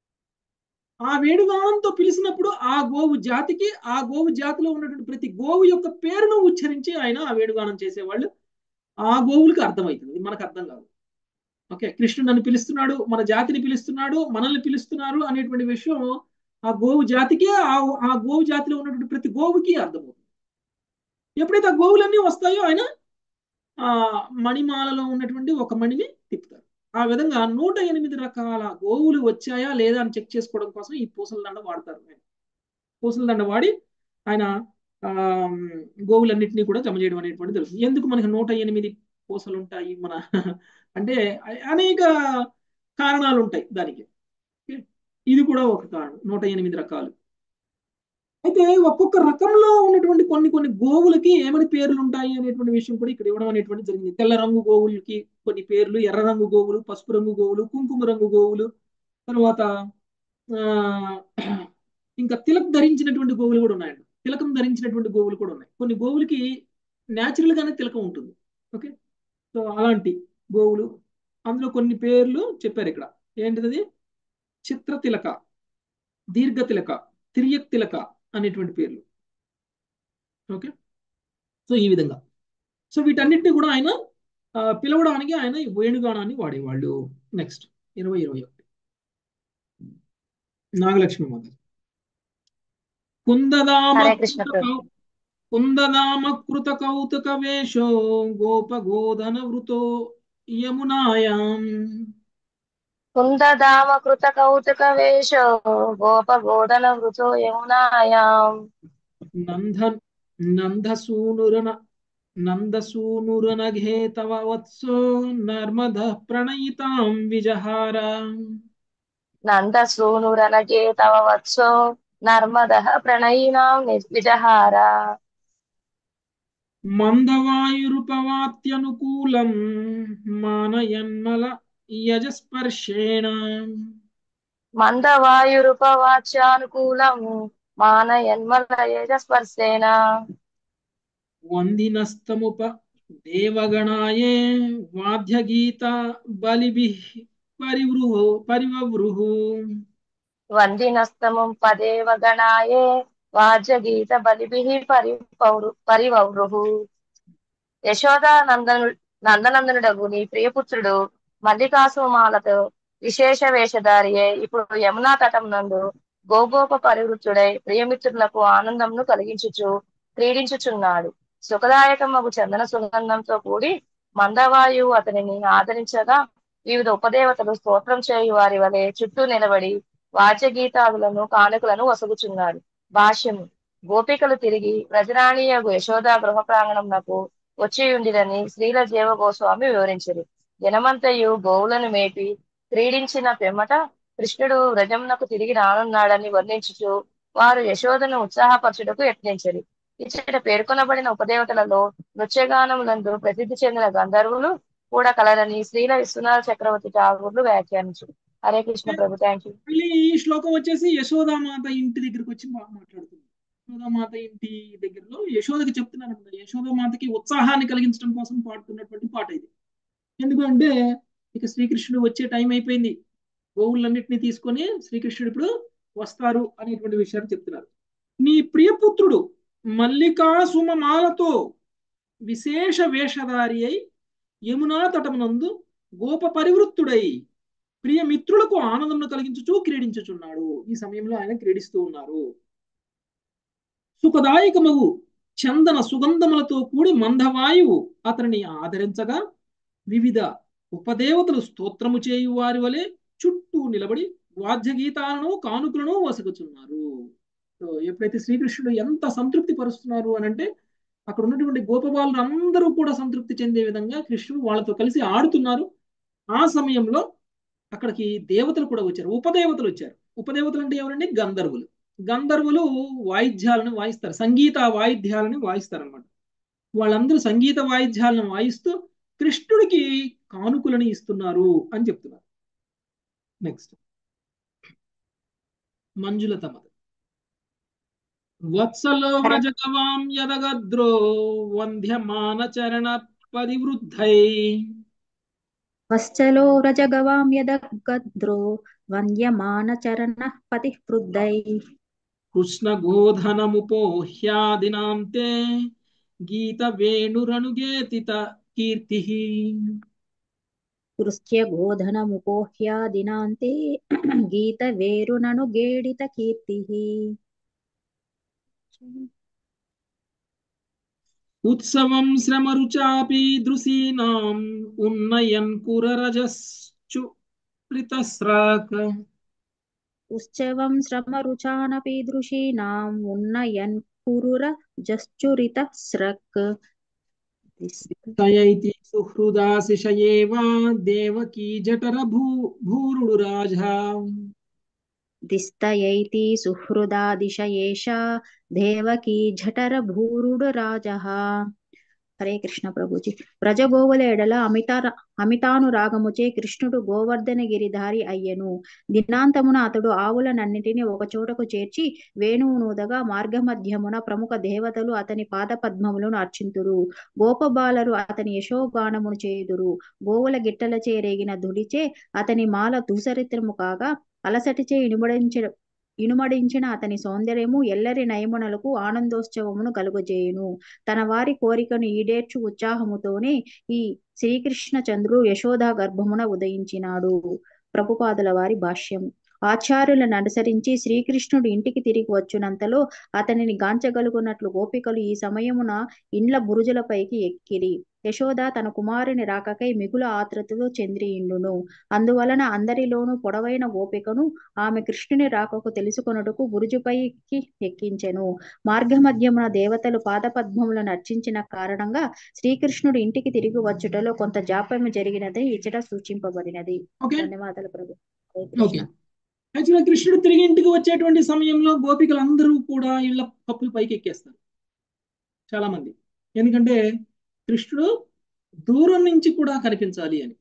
ఆ వేణుగానంతో పిలిచినప్పుడు ఆ గోవు జాతికి ఆ గోవు జాతిలో ఉన్నటువంటి ప్రతి గోవు యొక్క పేరును ఉచ్చరించి ఆయన ఆ వేణుగానం చేసేవాళ్ళు ఆ గోవులకు అర్థమవుతుంది మనకు అర్థం కాదు ఓకే కృష్ణుడు నన్ను పిలుస్తున్నాడు మన జాతిని పిలుస్తున్నాడు మనల్ని పిలుస్తున్నారు అనేటువంటి విషయం ఆ గోవు జాతికి ఆ ఆ గోవు జాతిలో ఉన్నటువంటి ప్రతి గోవుకి అర్థమవుతుంది ఎప్పుడైతే ఆ గోవులన్నీ వస్తాయో ఆయన ఆ మణిమాలలో ఉన్నటువంటి ఒక మణిని తిప్పుతారు ఆ విధంగా నూట ఎనిమిది రకాల గోవులు వచ్చాయా లేదా అని చెక్ చేసుకోవడం కోసం ఈ పూసల దండ వాడతారు ఆయన పూసల దండ వాడి ఆయన ఆ గోవులన్నింటినీ కూడా జమ చేయడం అనేటువంటి తెలుస్తుంది ఎందుకు మనకి నూట ఎనిమిది పూసలు ఉంటాయి మన అంటే అనేక కారణాలు ఉంటాయి దానికి ఇది కూడా ఒక కారణం నూట ఎనిమిది రకాలు అయితే ఒక్కొక్క రకంలో ఉన్నటువంటి కొన్ని కొన్ని గోవులకి ఏమని పేర్లు ఉంటాయి అనేటువంటి విషయం కూడా ఇక్కడ ఇవ్వడం అనేటువంటి జరిగింది తెల్ల రంగు గోవులకి కొన్ని పేర్లు ఎర్ర రంగు గోవులు పసుపు రంగు గోవులు కుంకుమ రంగు గోవులు తర్వాత ఆ ఇంకా తిలక్ ధరించినటువంటి గోవులు కూడా ఉన్నాయండి తిలకం ధరించినటువంటి గోవులు కూడా ఉన్నాయి కొన్ని గోవులకి న్యాచురల్ గానే తిలకం ఉంటుంది ఓకే సో అలాంటి గోవులు అందులో కొన్ని పేర్లు చెప్పారు ఇక్కడ ఏంటిది చిత్ర తిలక దీర్ఘ తిలక తిరియక్ తిలక అనేటువంటి పేర్లు ఓకే సో ఈ విధంగా సో వీటన్నిటిని కూడా ఆయన పిలవడానికి ఆయన వేణుగానాన్ని వాడేవాళ్ళు నెక్స్ట్ ఇరవై ఇరవై ఒకటి నాగలక్ష్మి మాత కుందదామ హరే కృష్ణ ప్రభు. కుందదామ కృత కౌతుక వేషో గోప గోధన వృతో యమునాయాం కుందధామ కృత కౌతుక వేషో గోప గోదన వృతో యమునాయాం నంద నందసూనురన నందసూనురనఘే తవ వత్సో నర్మద ప్రణయితాం విజహార నందసూనురనగే తవ వత్సో నర్మద ప్రణయినాం విజహార మందవాయురుపవాత్యనుకూలం మానయన్మల యజస్పర్శేణ మందవాయురుపవాచ్యానుకూలం మానయన్మలయజ స్పర్శేన వందినస్తముప దేవగణాయే వాద్యగీత బలిభిః పరివృహో పరివవృహు వందినస్తమం పదేవ గణాయే వాజ్యగీత బలిభిః పరిపౌరు పరివౌరుహు యశోదా నందను నందనందనుడగు నీ ప్రియపుత్రుడు మల్లికాసుమాలతో విశేష వేషధారియే ఇప్పుడు యమునా తటం నందు గోగోప పరివృత్తుడై ప్రియమిత్రులకు ఆనందంను కలిగించుచు క్రీడించుచున్నాడు సుఖదాయకమగు చందన సుగంధంతో కూడి మందవాయువు అతనిని ఆదరించగా వివిధ ఉపదేవతలు స్తోత్రం చేయు వారి వలె చుట్టూ నిలబడి వాద్య గీతాదులను కానుకలను వసగుచున్నాడు భాష్యము గోపికలు తిరిగి ప్రజరాణీయగు యశోదా గృహ ప్రాంగణంనకు వచ్చి ఉండిరని శ్రీల జీవ గోస్వామి వివరించారు జనమంతయు గోవులను మేపి క్రీడించిన పిమ్మట కృష్ణుడు వ్రజమునకు తిరిగి రానున్నాడని వర్ణించుచు వారు యశోదను ఉత్సాహపరచుటకు యత్నించరు ఇచ్చట పేర్కొనబడిన ఉపదేవతలలో నృత్యగానములందు ప్రసిద్ధి చెందిన గంధర్వులు కూడా కలరని శ్రీల విశ్వనాథ చక్రవర్తి ఠాగూర్లు వ్యాఖ్యానించు హరే కృష్ణ ప్రభు థ్యాంక్ యూ మళ్ళీ ఈ శ్లోకం వచ్చేసి యశోదామాత ఇంటి దగ్గరికి వచ్చి మా- మాట్లాడుతుంది యశోదామాత ఇంటి దగ్గరలో యశోదకి చెప్తున్నారు అనమాట యశోదామాతకి ఉత్సాహాన్ని కలిగించడం కోసం పాడుతున్నటువంటి పాట ఇది ఎందుకంటే ఇక శ్రీకృష్ణుడు వచ్చే టైం అయిపోయింది గోవులన్నింటినీ తీసుకొని శ్రీకృష్ణుడు ఇప్పుడు వస్తారు అనేటువంటి విషయాన్ని చెప్తున్నారు నీ ప్రియపుత్రుడు మల్లికాసుమమాలతో విశేష వేషధారి అయి యమునా తటమునందు గోప పరివృత్తుడై ప్రియ మిత్రులకు ఆనందమును కలిగించుచు క్రీడించుచున్నాడు ఈ సమయంలో ఆయన క్రీడిస్తూ ఉన్నారు సుఖదాయకమగు చందన సుగంధములతో కూడి మందవాయువు అతనిని ఆదరించగా వివిధ ఉపదేవతలు స్తోత్రము చేయు వారి వలె చుట్టూ నిలబడి వాద్య గీతాలను కానుకలను వసగుచున్నారు సో ఎప్పుడైతే శ్రీకృష్ణుడు ఎంత సంతృప్తి పరుస్తున్నారు అని అంటే అక్కడ ఉన్నటువంటి గోపబాలు అందరూ కూడా సంతృప్తి చెందే విధంగా కృష్ణుడు వాళ్ళతో కలిసి ఆడుతున్నారు ఆ సమయంలో అక్కడికి దేవతలు కూడా వచ్చారు ఉపదేవతలు వచ్చారు ఉపదేవతలు అంటే ఎవరండి గంధర్వులు గంధర్వులు వాయిద్యాలను వాయిస్తారు సంగీత వాయిద్యాలను వాయిస్తారు అనమాట వాళ్ళందరూ సంగీత వాయిద్యాలను వాయిస్తూ కృష్ణుడికి కానుకలను ఇస్తున్నారు అని చెప్తున్నారు నెక్స్ట్ మంజులత మద వత్సలో వ్రజగవాం యదగద్రో వంధ్యమాన చరణ పరివృద్ధై వశ్చలో వ్రజగవాం యదగద్రో వంద్యమానచరణః పతిః కృష్ణగోధనముపోహ్యాదినాంతే గీత వేణురనుగేతిత కీర్తి కృష్య గోధనముపోహ్యాదినాంతే గీత వేరునను గేడిత కీర్తి ఉత్సవం శ్రమరుచాపి దృశీనాం ఉన్నయన్ కురరజశ్చు ప్రితస్రాక ఉత్సవం శ్రమరుచానపి దృశీనాం ఉన్నయన్ కురుర జశ్చురిత స్రక్ తయైతి సుహృదాశిషయేవా దేవకీ జఠర భూ భూరుడు రాజా దిస్తయైతి సుహృదా దిశ ఏషా దేవకీ జఠర భూరుడు రాజః హరే కృష్ణ ప్రభుజీ వ్రజగోవుల ఎడల అమిత అమితానురాగముచే కృష్ణుడు గోవర్ధన గిరిధారి అయ్యెను దినాంతమున అతడు ఆవులనన్నిటినీ ఒక చోటకు చేర్చి వేణువునూదగా మార్గమధ్యమున ప్రముఖ దేవతలు అతని పాదపద్మములను అర్చింతురు గోపబాలరు అతని యశోగానమును చేయుదురు గోవుల గిట్టలచే రేగిన ధుడిచే అతని మాల దూసరిత్రము కాగా అలసటిచే ఇనుమడించ ఇనుమడించిన అతని సౌందర్యము ఎల్లరి నయమునలకు ఆనందోత్సవమును కలుగజేయును తన వారి కోరికను ఈడేర్చు ఉత్సాహముతోనే ఈ శ్రీకృష్ణ చంద్రుడు యశోదా గర్భమున ఉదయించినాడు ప్రభుపాదుల వారి భాష్యం ఆచార్యులను అనుసరించి శ్రీకృష్ణుడు ఇంటికి తిరిగి వచ్చునంతలో అతనిని గాంచగలుగున్నట్లు గోపికలు ఈ సమయమున ఇండ్ల బురుజులపైకి ఎక్కిరి యశోద తన కుమారుని రాకకై మిగుల ఆతృతతో చెందియుండును అందువలన అందరిలోనూ పొడవైన గోపికను ఆమె కృష్ణుని రాకకు తెలుసుకొనుటకు బురుజుపైకి ఎక్కించెను మార్గమధ్యమున దేవతలు పాదపద్మములను అర్చించిన కారణంగా శ్రీకృష్ణుడు ఇంటికి తిరిగి వచ్చుటలో కొంత జాప్యము జరిగినది ఇచ్చట సూచింపబడినది ఓకే ధన్యవాదాలు ప్రభు హరే ఓకే కృష్ణ యాక్చువల్గా కృష్ణుడు తిరిగి ఇంటికి వచ్చేటువంటి సమయంలో గోపికలందరూ కూడా ఇళ్ళ కప్పులు పైకి ఎక్కేస్తారు చాలా మంది ఎందుకంటే కృష్ణుడు దూరం నుంచి కూడా కనిపించాలి అని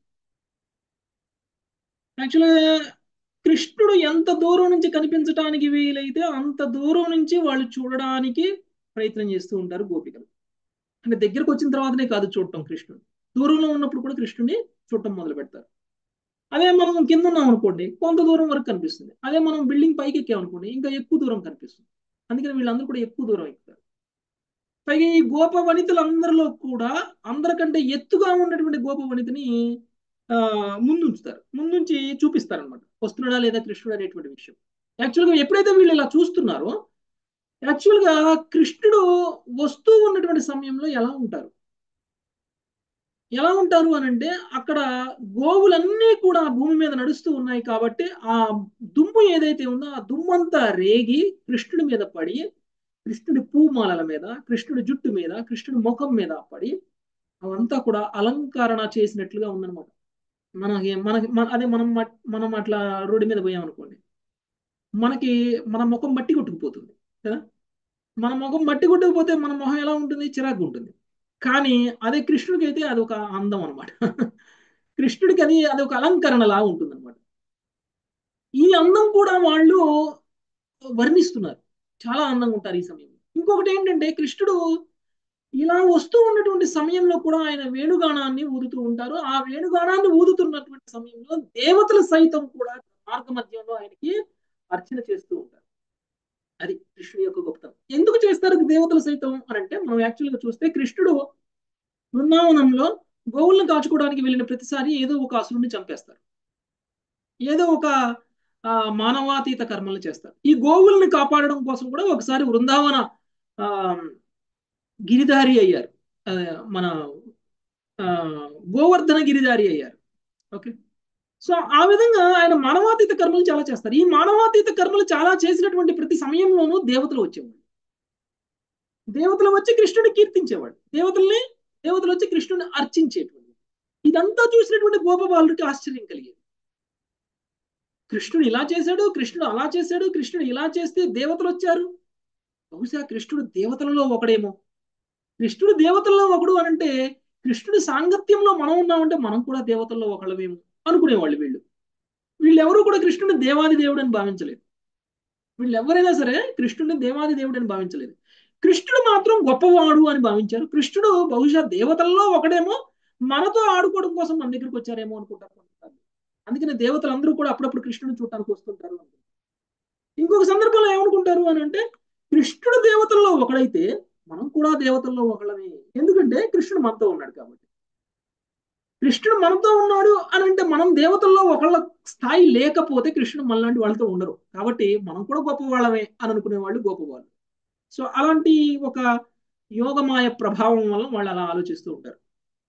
యాక్చువల్గా కృష్ణుడు ఎంత దూరం నుంచి కనిపించడానికి వీలైతే అంత దూరం నుంచి వాళ్ళు చూడడానికి ప్రయత్నం చేస్తూ ఉంటారు గోపికలు అంటే దగ్గరకు వచ్చిన తర్వాతనే కాదు చూడటం కృష్ణుడు దూరంలో ఉన్నప్పుడు కూడా కృష్ణుడిని చూడటం మొదలు పెడతారు అదే మనం కింద ఉన్నాం అనుకోండి కొంత దూరం వరకు కనిపిస్తుంది అదే మనం బిల్డింగ్ పైకి ఎక్కామనుకోండి ఇంకా ఎక్కువ దూరం కనిపిస్తుంది అందుకని వీళ్ళందరూ కూడా ఎక్కువ దూరం ఎక్కుతారు పైగా ఈ గోప వనితలందరిలో కూడా అందరికంటే ఎత్తుగా ఉన్నటువంటి గోప వనితని ఆ ముందుంచుతారు ముందుంచి చూపిస్తారు అనమాట వస్తున్నాడా లేదా కృష్ణుడు అనేటువంటి విషయం యాక్చువల్గా ఎప్పుడైతే వీళ్ళు ఇలా చూస్తున్నారో యాక్చువల్గా కృష్ణుడు వస్తూ ఉన్నటువంటి సమయంలో ఎలా ఉంటారు ఎలా ఉంటారు అని అంటే అక్కడ గోవులన్నీ కూడా భూమి మీద నడుస్తూ ఉన్నాయి కాబట్టి ఆ దుమ్ము ఏదైతే ఉందో ఆ దుమ్మంతా రేగి కృష్ణుడి మీద పడి కృష్ణుడి పూమాలల మీద కృష్ణుడి జుట్టు మీద కృష్ణుడి ముఖం మీద పడి అవంతా కూడా అలంకరణ చేసినట్లుగా ఉందన్నమాట మనకి మనకి మన- అదే మనం మట్- మనం అట్లా రోడ్డు మీద పోయామనుకోండి మనకి మన ముఖం మట్టి కొట్టుకుపోతుంది కదా మన ముఖం మట్టి కొట్టుకుపోతే మన మొహం ఎలా ఉంటుంది చిరాకు ఉంటుంది కానీ అదే కృష్ణుడికి అయితే అది ఒక అందం అనమాట కృష్ణుడికి అది అది ఒక అలంకరణలా ఉంటుంది అనమాట ఈ అందం కూడా వాళ్ళు వర్ణిస్తున్నారు చాలా అందంగా ఉంటారు ఈ సమయంలో ఇంకొకటి ఏంటంటే కృష్ణుడు ఇలా వస్తూ ఉన్నటువంటి సమయంలో కూడా ఆయన వేణుగానాన్ని ఊదుతూ ఉంటారు ఆ వేణుగానాన్ని ఊదుతున్నటువంటి సమయంలో దేవతలు సైతం కూడా మార్గ మధ్యంలో ఆయనకి అర్చన చేస్తూ ఉంటారు అది కృష్ణుడి యొక్క గొప్పతనం ఎందుకు చేస్తారు దేవతలు సైతం అని అంటే మనం యాక్చువల్గా చూస్తే కృష్ణుడు బృందావనంలో గోవులను కాచుకోవడానికి వెళ్ళిన ప్రతిసారి ఏదో ఒక అసురుని చంపేస్తారు ఏదో ఒక ఆ, మానవాతీత కర్మలు చేస్తారు ఈ గోవుల్ని కాపాడడం కోసం కూడా ఒకసారి వృందావన ఆ, గిరిధారి అయ్యారు ఆ, మన ఆ, గోవర్ధన గిరిధారి అయ్యారు ఓకే సో ఆ విధంగా ఆయన మానవాతీత కర్మలు చాలా చేస్తారు ఈ మానవాతీత కర్మలు చాలా చేసినటువంటి ప్రతి సమయంలోనూ దేవతలు వచ్చేవాళ్ళు దేవతలు వచ్చి కృష్ణుని కీర్తించేవాడు దేవతల్ని దేవతలు వచ్చి కృష్ణుని అర్చించేటువంటి ఇదంతా చూసినటువంటి గోపబాలుడికి ఆశ్చర్యం కలిగేది కృష్ణుడు ఇలా చేశాడు కృష్ణుడు అలా చేశాడు కృష్ణుడు ఇలా చేస్తే దేవతలు వచ్చారు బహుశా కృష్ణుడు దేవతలలో ఒకడేమో కృష్ణుడు దేవతల్లో ఒకడు అని అంటే కృష్ణుడి సాంగత్యంలో మనం ఉన్నామంటే మనం కూడా దేవతల్లో ఒకళ్ళమేమో అనుకునేవాళ్ళు వీళ్ళు వీళ్ళెవరూ కూడా కృష్ణుడిని దేవాది దేవుడు అని భావించలేదు వీళ్ళు ఎవరైనా సరే కృష్ణుడిని దేవాది దేవుడు అని భావించలేదు కృష్ణుడు మాత్రం గొప్పవాడు అని భావించారు కృష్ణుడు బహుశా దేవతల్లో ఒకడేమో మనతో ఆడుకోవడం కోసం మన దగ్గరికి వచ్చారేమో అనుకుంటారు కొంతమంది. అందుకని దేవతలు అందరూ కూడా అప్పుడప్పుడు కృష్ణుని చూడటానికి వస్తుంటారు ఇంకొక సందర్భంలో ఏమనుకుంటారు అని అంటే కృష్ణుడు దేవతల్లో ఒకడైతే మనం కూడా దేవతల్లో ఒకళ్ళమే ఎందుకంటే కృష్ణుడు మనతో ఉన్నాడు కాబట్టి కృష్ణుడు మనతో ఉన్నాడు అని అంటే మనం దేవతల్లో ఒకళ్ళ స్థాయి లేకపోతే కృష్ణుడు మనలాంటి వాళ్ళతో ఉండరు కాబట్టి మనం కూడా గొప్ప వాళ్ళమే అని అనుకునే వాళ్ళు గొప్పవాళ్ళు సో అలాంటి ఒక యోగమాయ ప్రభావం వల్ల వాళ్ళు అలా ఆలోచిస్తూ ఉంటారు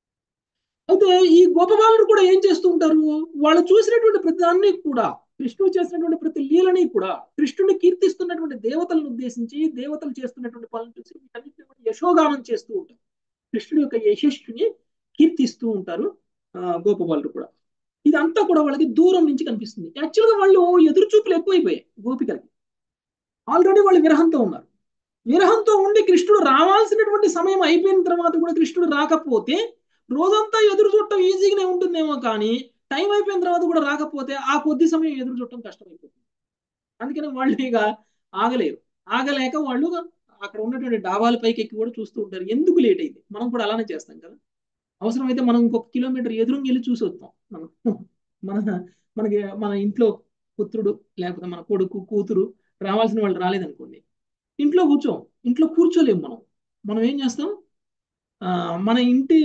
అయితే ఈ గోపబాలుడు కూడా ఏం చేస్తూ ఉంటారు వాళ్ళు చూసినటువంటి ప్రతి దాన్ని కూడా కృష్ణుడు చేసినటువంటి ప్రతి లీలని కూడా కృష్ణుడిని కీర్తిస్తున్నటువంటి దేవతలను ఉద్దేశించి దేవతలు చేస్తున్నటువంటి పనులు చూసి వీటన్నిటిని కూడా యశోగానం చేస్తూ ఉంటారు కృష్ణుడి యొక్క యశస్సుని కీర్తిస్తూ ఉంటారు ఆ, గోపబాలుడు కూడా ఇదంతా కూడా వాళ్ళకి దూరం నుంచి కనిపిస్తుంది యాక్చువల్గా వాళ్ళు ఎదురు చూపులు ఎక్కువైపోయాయి గోపికలకి ఆల్రెడీ వాళ్ళు విరహంతో ఉన్నారు విరహంతో ఉండి కృష్ణుడు రావాల్సినటువంటి సమయం అయిపోయిన తర్వాత కూడా కృష్ణుడు రాకపోతే రోజంతా ఎదురు చూడటం ఈజీగానే ఉంటుందేమో కానీ టైం అయిపోయిన తర్వాత కూడా రాకపోతే ఆ కొద్ది సమయం ఎదురు చూడటం కష్టమైపోతుంది అందుకని వాళ్ళు ఇక ఆగలేరు ఆగలేక వాళ్ళు అక్కడ ఉన్నటువంటి డాబాల పైకి ఎక్కి కూడా చూస్తూ ఉంటారు ఎందుకు లేట్ అయింది మనం కూడా అలానే చేస్తాం కదా అవసరమైతే మనం ఇంకొక కిలోమీటర్ ఎదురుగా వెళ్ళి చూసి వస్తాం మనం మన మనకి మన ఇంట్లో పుత్రుడు లేకపోతే మన కొడుకు కూతురు రావాల్సిన వాళ్ళు రాలేదనుకోండి ఇంట్లో కూర్చోం ఇంట్లో కూర్చోలేము మనం మనం ఏం చేస్తాం ఆ, మన ఇంటి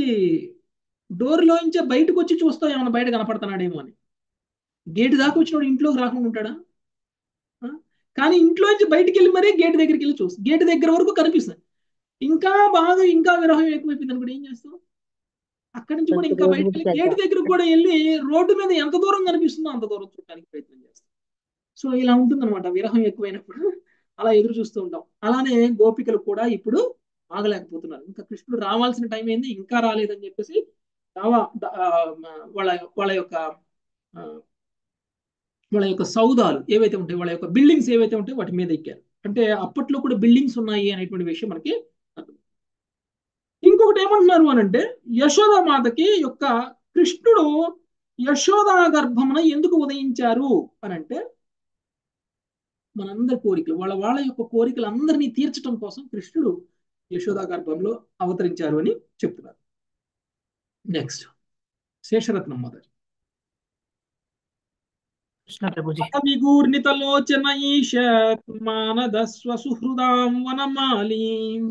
డోర్లోంచే బయటకు వచ్చి చూస్తాం ఏమైనా బయట కనపడుతున్నాడేమో అని గేట్ దాకా వచ్చినోడు ఇంట్లోకి రాకుండా ఉంటాడా ఆ? కానీ ఇంట్లోంచి బయటికి వెళ్ళి మరీ గేట్ దగ్గరికి వెళ్ళి చూస్తాం గేట్ దగ్గర వరకు కనిపిస్తుంది ఇంకా బాగా ఇంకా విరహం ఎక్కువైపోయింది అనుకోండి ఏం చేస్తాం అక్కడి నుంచి కూడా ఇంకా బయటకు వెళ్ళి గేట్ దగ్గరకు కూడా వెళ్ళి రోడ్డు మీద ఎంత దూరం కనిపిస్తుందో అంత దూరం చూడడానికి ప్రయత్నం చేస్తాం సో ఇలా ఉంటుందన్నమాట విరహం ఎక్కువైనప్పుడు అలా ఎదురు చూస్తూ ఉంటాం అలానే గోపికలు కూడా ఇప్పుడు ఆగలేకపోతున్నారు ఇంకా కృష్ణుడు రావాల్సిన టైం అయింది ఇంకా రాలేదని చెప్పేసి దావా దా- ఆ, వాళ్ళ వాళ్ళ యొక్క ఆ, వాళ్ళ యొక్క సౌదాలు ఏవైతే ఉంటాయి వాళ్ళ యొక్క బిల్డింగ్స్ ఏవైతే ఉంటాయో వాటి మీద ఎక్కారు అంటే అప్పట్లో కూడా బిల్డింగ్స్ ఉన్నాయి అనేటువంటి విషయం మనకి అర్థం. ఇంకొకటి ఏమంటున్నారు అని అంటే యశోదామాతకి యొక్క కృష్ణుడు యశోదా గర్భమున ఎందుకు ఉదయించారు అని అంటే మనందరి కోరికలు వాళ్ళ వాళ్ళ యొక్క కోరికలు అందరినీ తీర్చడం కోసం కృష్ణుడు యశోదా గర్భంలో అవతరించారు అని చెప్తున్నారు నెక్స్ట్ శేషరత్నం మొదటి కృష్ణ ప్రభుజీ విగూర్ణితలోచన ఈషత్ మానదస్వ సుహృదాం వనమాలీం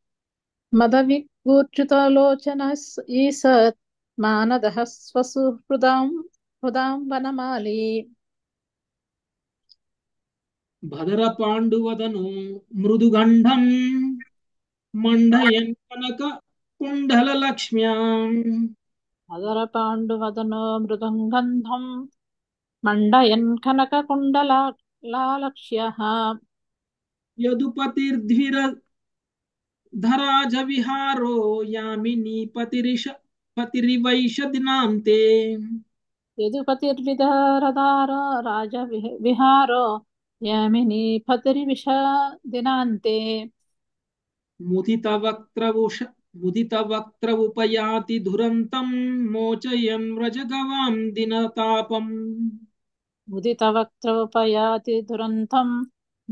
మదవిగూర్చితలోచన ఈసత్ మానదః స్వసుహృదాం హృదాం వనమాలి భదర పాండువదను మృదుగండం మండయన్ కనక కుండల లక్ష్మ్యాం అదర పాండువదనో మృదంగంధం మండయన్ కనకకుండలాలక్ష్యః యదుపతిర్ధ్విర ధరాజ విహారో యామిని పతిరిష పతిరివైష దినాంతే యదుపతిర్విదరదార రాజ విహ- విహారో యామిని పతిరివిష దినాంతే ముదిత వక్త్రవుష ముదిత వక్త్రవుపయాతి దురంతం మోచయన్ వ్రజగవాం దినతాపం ముదిత వక్త్రోపయాతి దురంతం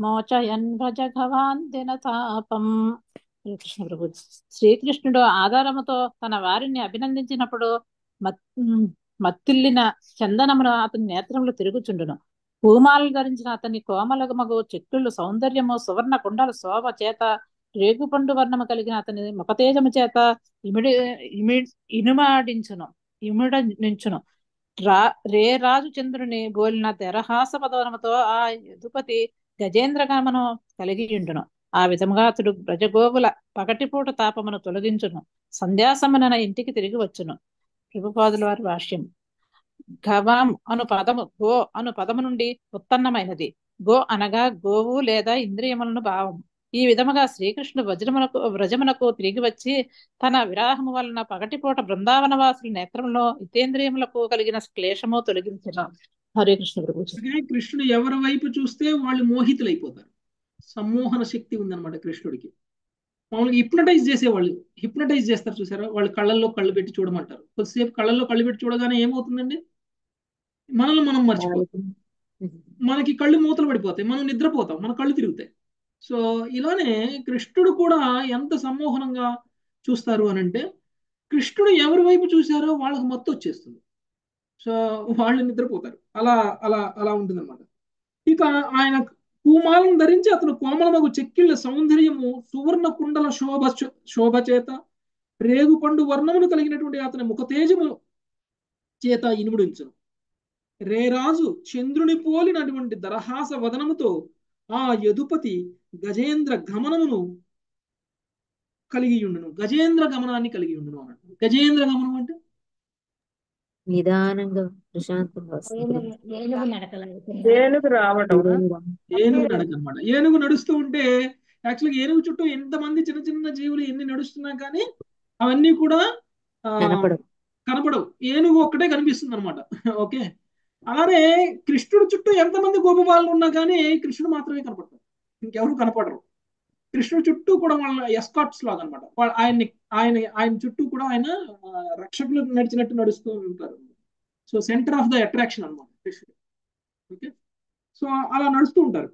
మోచయన్ భజ భవాన్ దినతాపం కృష్ణ ప్రభు శ్రీకృష్ణుడు ఆధారముతో తన వారిని అభినందించినప్పుడు మత్ మత్తిల్లిన చందనమును అతని నేత్రములు తిరుగుచుండును పూమాలు ధరించిన అతని కోమలమగు చెక్కులు సౌందర్యము సువర్ణ కుండల శోభ చేత రేగుపండు వర్ణము కలిగిన అతని ముఖతేజము చేత ఇమిడి ఇమి ఇనుమాడించును ఇమిడ నించును రా రే రాజు చంద్రుని బోలిన తెరహాస పదవనముతో ఆ యదుపతి గజేంద్రగమను కలిగి ఉండును ఆ విధముగా అతడు బ్రజగోవుల పగటిపూట తాపమును తొలగించును సంధ్యాసమన ఇంటికి తిరిగి వచ్చును ప్రభుపాదుల వారి భాష్యం గవాం అను పదము గో అను పదము నుండి ఉత్పన్నమైనది గో అనగా గోవు లేదా ఇంద్రియములను భావం ఈ విధముగా శ్రీకృష్ణుడు వజ్రమునకు వ్రజమునకు తిరిగి వచ్చి తన విరాహము వలన పగటిపూట బృందావన వాసుల నేత్రంలో ఇతేంద్రియములకు కలిగిన క్లేశము తొలగించిన హరే కృష్ణ ప్రభు అందుకని కృష్ణుడు ఎవరి వైపు చూస్తే వాళ్ళు మోహితులైపోతారు సమ్మోహన శక్తి ఉందన్నమాట కృష్ణుడికి మామూలుగా హిప్నటైజ్ చేసేవాళ్ళు హిప్నటైజ్ చేస్తారు చూసారా వాళ్ళు కళ్ళల్లో కళ్ళు పెట్టి చూడమంటారు కొద్దిసేపు కళ్ళల్లో కళ్ళు పెట్టి చూడగానే ఏమవుతుందండి మనల్ని మనం మర్చిపోతాం మనకి కళ్ళు మూతలు పడిపోతాయి మనం నిద్రపోతాం మన కళ్ళు తిరుగుతాయి సో ఇలానే కృష్ణుడు కూడా ఎంత సమ్మోహనంగా చూస్తారు అని అంటే కృష్ణుడు ఎవరి వైపు చూసారో వాళ్ళకి మత్తు వచ్చేస్తుంది సో వాళ్ళు నిద్రపోతారు అలా అలా అలా ఉంటుందన్నమాట ఇక ఆయన పూమాలను ధరించి అతను కోమలమగు చెక్కిళ్ళ సౌందర్యము సువర్ణ కుండల శోభ శోభ చేత రేగుపండు వర్ణములు కలిగినటువంటి అతని ముఖతేజము చేత ఇనుముడించును రేరాజు చంద్రుని పోలినటువంటి దరహాస వదనముతో ఆ యదుపతి గజేంద్ర గమనమును కలిగి ఉండును గజేంద్ర గమనాన్ని కలిగి ఉండును అన్నట్టు గజేంద్ర గమనం అంటే నిదానంగా ప్రశాంతంగా వస్తుంది ఏనుగు నడకలాగా ఏనుగు రావడం ఏనుగు నడక అనమాట ఏనుగు నడుస్తూ ఉంటే యాక్చువల్గా ఏనుగు చుట్టూ ఎంతమంది చిన్న చిన్న జీవులు ఎన్ని నడుస్తున్నా కానీ అవన్నీ కూడా ఆ, కనపడవు కనపడవు ఏనుగు ఒక్కటే కనిపిస్తుంది అనమాట ఓకే అలానే కృష్ణుడు చుట్టూ ఎంతమంది గోపబాలు ఉన్నా కానీ కృష్ణుడు మాత్రమే కనపడతారు ఇంకెవరు కనపడరు కృష్ణుడు చుట్టూ కూడా వాళ్ళ ఎస్కాట్స్ లాగా అనమాట వాళ్ళ ఆయన్ని ఆయన ఆయన చుట్టూ కూడా ఆయన ఆ, రక్షకులు నడిచినట్టు నడుస్తూ ఉంటారు so centre of the attraction అనమాట కృష్ణుడు ఓకే సో అలా నడుస్తూ ఉంటారు